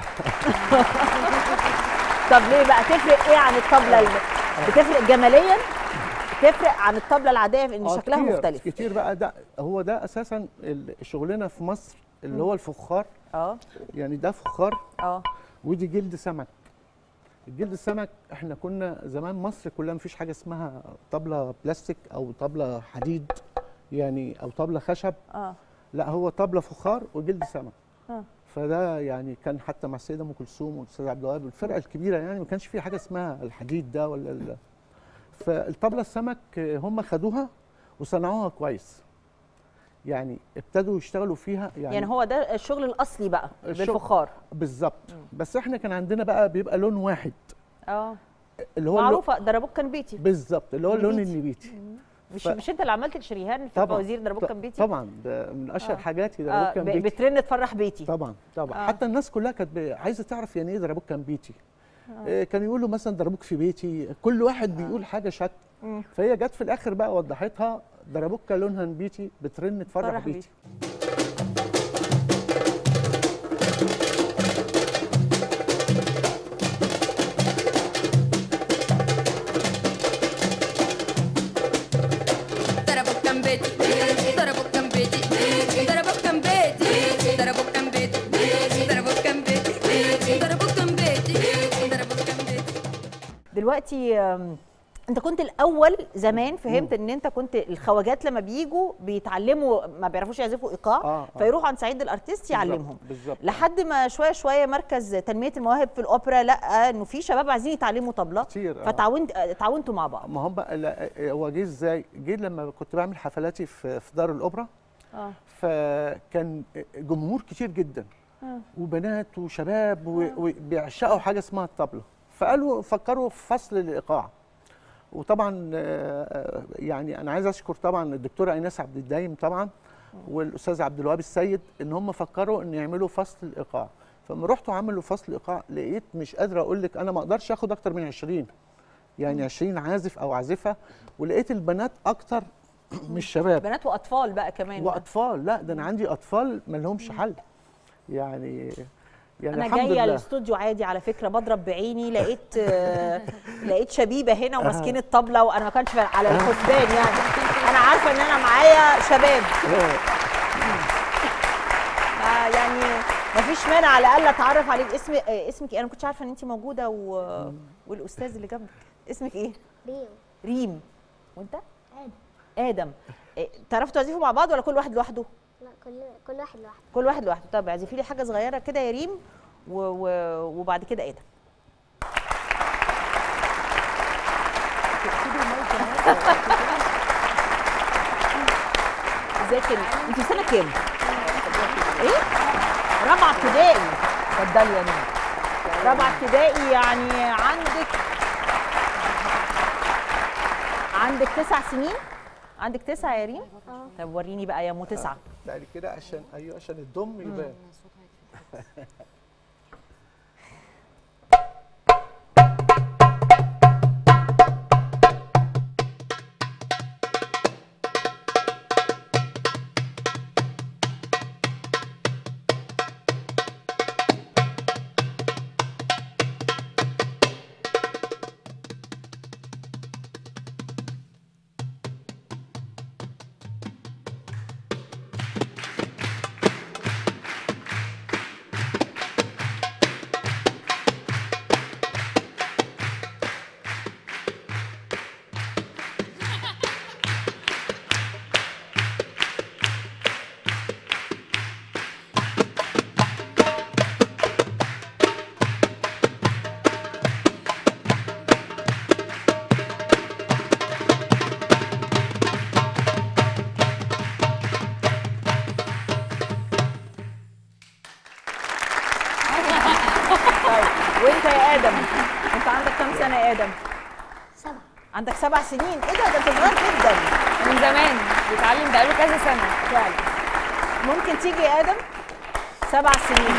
طب ليه بقى تفرق ايه عن الطبله الم... بتفرق جماليا تفرق عن الطبله العاديه في ان آه، شكلها كتير مختلف كتير بقى ده هو ده اساسا ال- شغلنا في مصر اللي مم. هو الفخار اه يعني ده فخار اه ودي جلد سمك الجلد السمك احنا كنا زمان مصر كلها مفيش حاجه اسمها طبله بلاستيك او طبله حديد يعني او طبله خشب اه لا هو طبله فخار وجلد سمك اه فده يعني كان حتى مع السيده ام كلثوم والاستاذ عبد الوهاب الفرقه الكبيره يعني ما كانش في حاجه اسمها الحديد ده ولا ال... فالطبله السمك آه، هم خدوها وصنعوها كويس يعني ابتدوا يشتغلوا فيها يعني, يعني, يعني هو ده الشغل الاصلي بقى الشغل- بالفخار بالظبط بس احنا كان عندنا بقى بيبقى لون واحد اه اللي هو اللون- معروفه دربوك كان بيتي بالظبط اللي هو اللون النبيتي. النبيتي مش ف- مش انت اللي عملت الشريهان في طبعا فوازير دربوك ط- كان بيتي طبعا ده من اشهر آه. حاجاتي آه دربوك كان ب- بيتي بترن تفرح بيتي طبعا طبعا آه. آه. حتى الناس كلها كانت ب- عايزه تعرف يعني ايه دربوك كان بيتي آه. آه. كانوا يقولوا مثلا دربوك في بيتي كل واحد بيقول حاجه شكل مم. فهي جت في الاخر بقى وضحتها دربوكا لونها نبيتي بترن تفرح فرح بيتي ضربوا كان بيتي ضربوا كان بيتي ضربوا كان بيتي ضربوا كان بيتي ضربوا كان بيتي ضربوا كان بيتي ضربوا كان بيتي دلوقتي آم، انت كنت الاول زمان فهمت ان انت كنت الخواجات لما بيجوا بيتعلموا ما بيعرفوش يعزفوا ايقاع آه، آه. فيروحوا عند سعيد الارتيست يعلمهم بالظبط لحد ما شويه شويه مركز تنميه المواهب في الاوبرا لقى انه في شباب عايزين يتعلموا طبله كتير آه. فتعاونت آه، تعاونتوا مع بعض ما هم بقى لا، هو جه ازاي؟ جه لما كنت بعمل حفلاتي في في دار الاوبرا اه فكان جمهور كتير جدا آه. وبنات وشباب و- وبيعشقوا حاجه اسمها الطبله فقالوا فكروا في فصل الايقاع وطبعا آه، آه، يعني انا عايز اشكر طبعا الدكتوره ايناس عبد الدايم طبعا والاستاذ عبد الوهاب السيد ان هم فكروا ان يعملوا فصل الايقاع فلما رحت وعملوا فصل الايقاع لقيت مش قادره اقول لك انا ما اقدرش اخد اكتر من 20 يعني 20 عازف او عازفه ولقيت البنات اكتر مش شباب بنات واطفال بقى كمان واطفال لا ده انا عندي اطفال ما لهمش حل يعني يعني انا الحمد جايه لله الاستوديو عادي على فكره بضرب بعيني لقيت آه، لقيت شبيبه هنا وماسكين الطبله وانا ما كانش على الحسبان يعني انا عارفه ان انا معايا شباب آه، يعني ما فيش مانع على الاقل اتعرف عليك اسم آه، اسمك ايه انا ما كنتش عارفه ان انت موجوده و... والاستاذ اللي جنبك اسمك ايه ريم ريم وانت ادم ادم إيه، تعرفوا تعزفوا مع بعض ولا كل واحد لوحده لا كل كل واحد لوحده كل واحد لوحده طب اعزفي لي حاجه صغيره كده يا ريم و... و... وبعد كده ادم ازيك يا انت في سنه كام؟ ايه؟ رابعه ابتدائي اتفضلي يا نينا رابعه ابتدائي يعني عندك عندك تسع سنين؟ عندك تسعة يا ريم؟ طب وريني بقى يا ام تسعة يعني كده عشان ايوه عشان الدم يبان طيب وانت يا ادم انت عندك كام سنه يا ادم سبعة عندك سبع سنين ايه ده ده انت صغير جدا من زمان بيتعلم بقاله كذا سنه فعلا ممكن تيجي يا ادم سبع سنين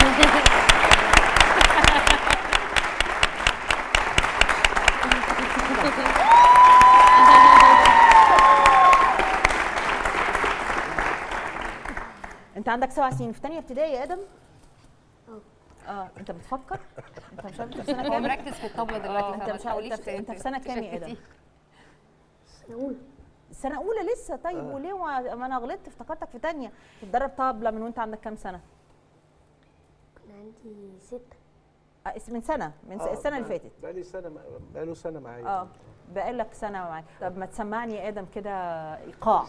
انت عندك سبع سنين في تانية ابتدائي يا ادم اه انت بتفكر انت مش عارف انت في سنه هو كام مركز في الطبلة دلوقتي، آه، انت فما مش عارف تحاوليش انت في- انت في سنه كام يا ادم تشتتيه. سنة أولى سنه اولى لسه طيب آه. وليه ما ما انا غلطت افتكرتك في تانية بتدرب طبلة من وانت عندك كام سنة كان عندي ستة آه، من سنه من س- آه، السنه اللي بقى- فاتت بقالي سنه بقاله سنه معايا اه بقالك سنه معاك طب ما تسمعني يا ادم كده ايقاع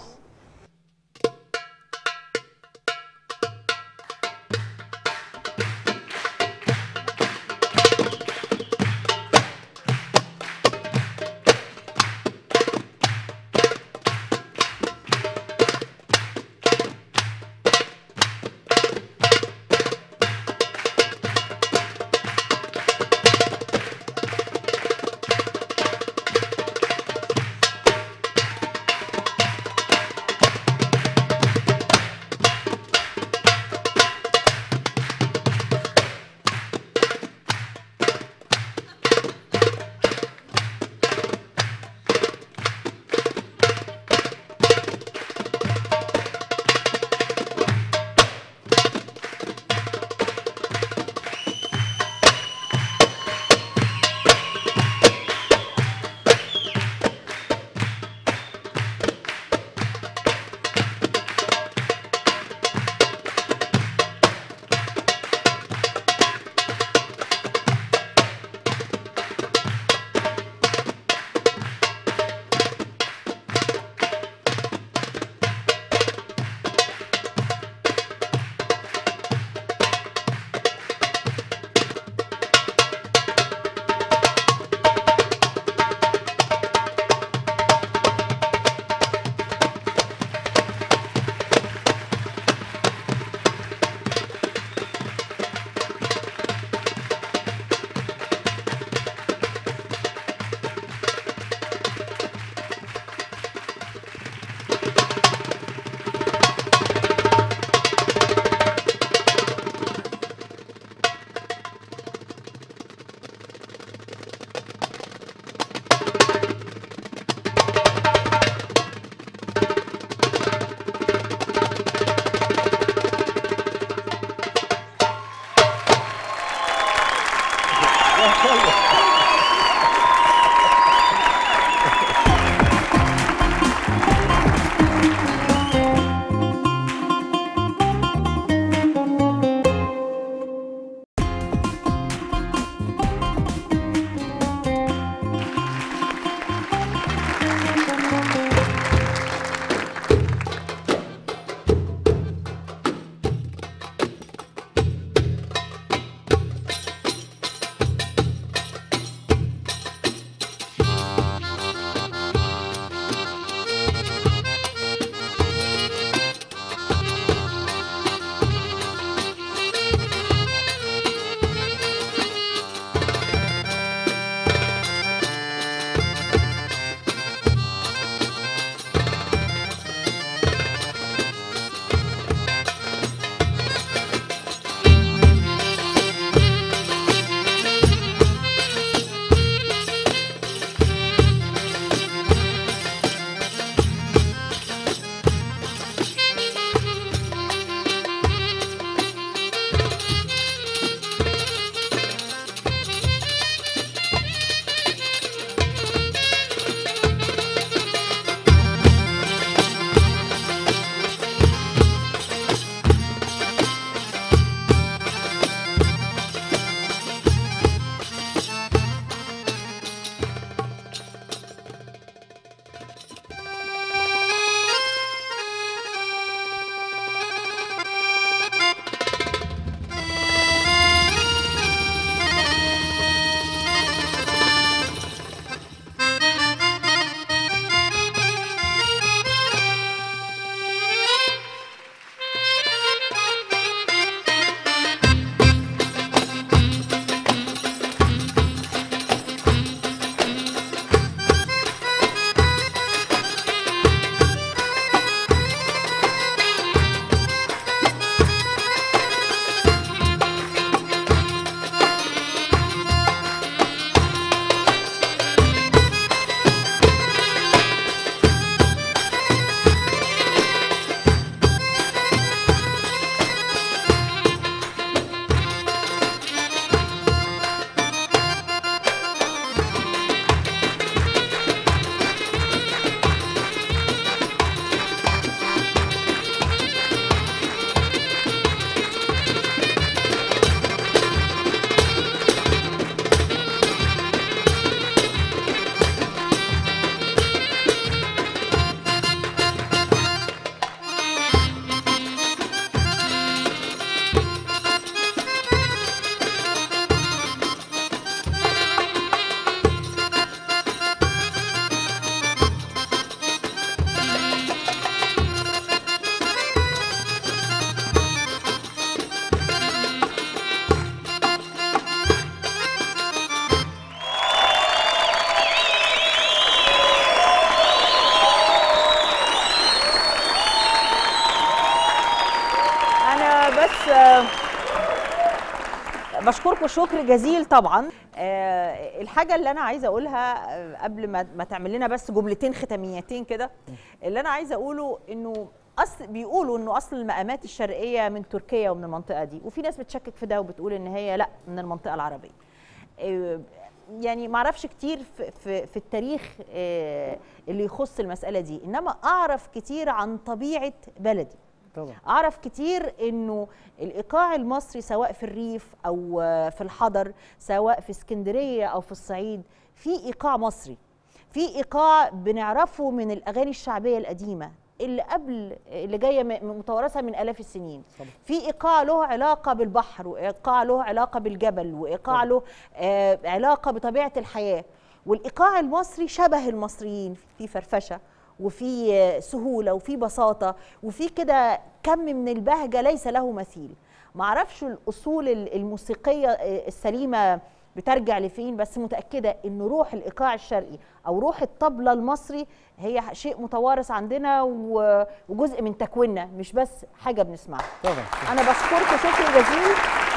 بشكركم شكر جزيل طبعا آه الحاجه اللي انا عايزه اقولها آه، قبل ما ما تعمل لنا بس جملتين ختاميتين كده اللي انا عايزه اقوله انه اصل بيقولوا انه اصل المقامات الشرقيه من تركيا ومن المنطقه دي وفي ناس بتشكك في ده وبتقول ان هي لا من المنطقه العربيه آه، يعني ما اعرفش كتير في, في, في التاريخ آه، اللي يخص المساله دي انما اعرف كتير عن طبيعه بلدي طبعا اعرف كتير انه الايقاع المصري سواء في الريف او في الحضر سواء في اسكندريه او في الصعيد في ايقاع مصري في ايقاع بنعرفه من الاغاني الشعبيه القديمه اللي قبل اللي جايه م- متوارثه من الاف السنين في ايقاع له علاقه بالبحر وايقاع له علاقه بالجبل وايقاع له آه علاقه بطبيعه الحياه والايقاع المصري شبه المصريين في فرفشه وفي آه، سهوله وفي بساطه وفي كده كم من البهجه ليس له مثيل معرفش الاصول ال- الموسيقيه آه، السليمه بترجع لفين بس متاكده ان روح الايقاع الشرقي او روح الطبله المصري هي شيء متوارث عندنا و- وجزء من تكويننا مش بس حاجه بنسمعها طبعا انا بشكركم شكر جزيل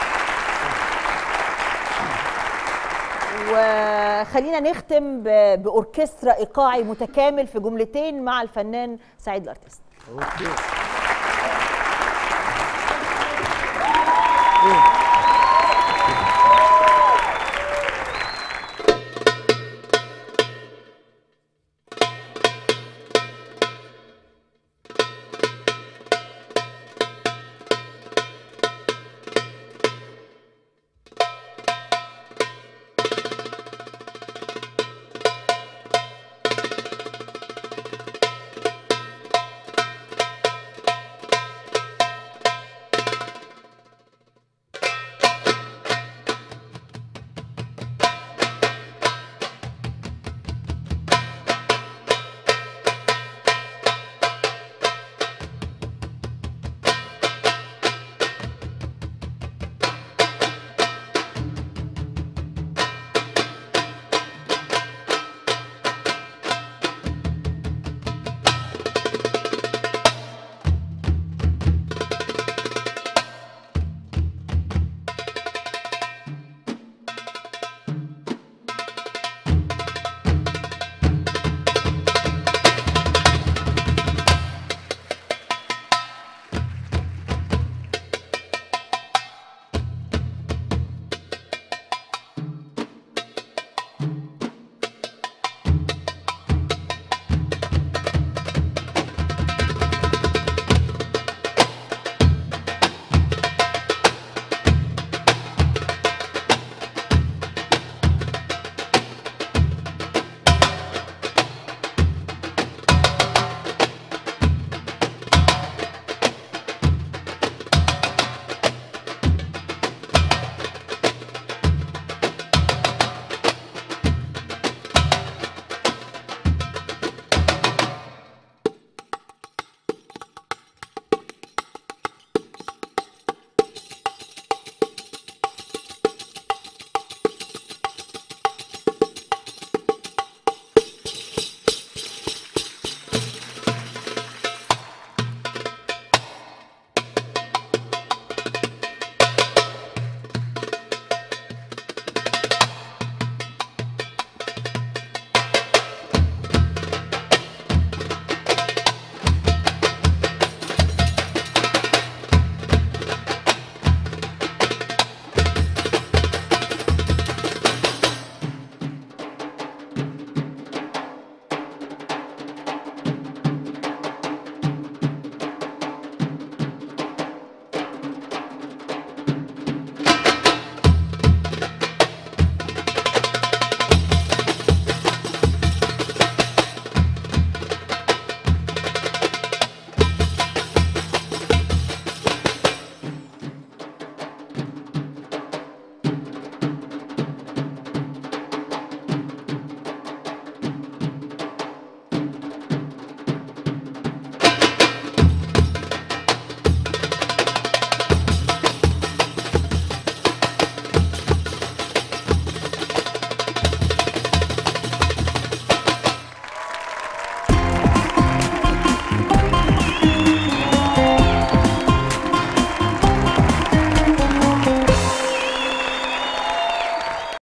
وخلينا نختم ب- باوركسترا ايقاعي متكامل في جملتين مع الفنان سعيد الارتيست اوكي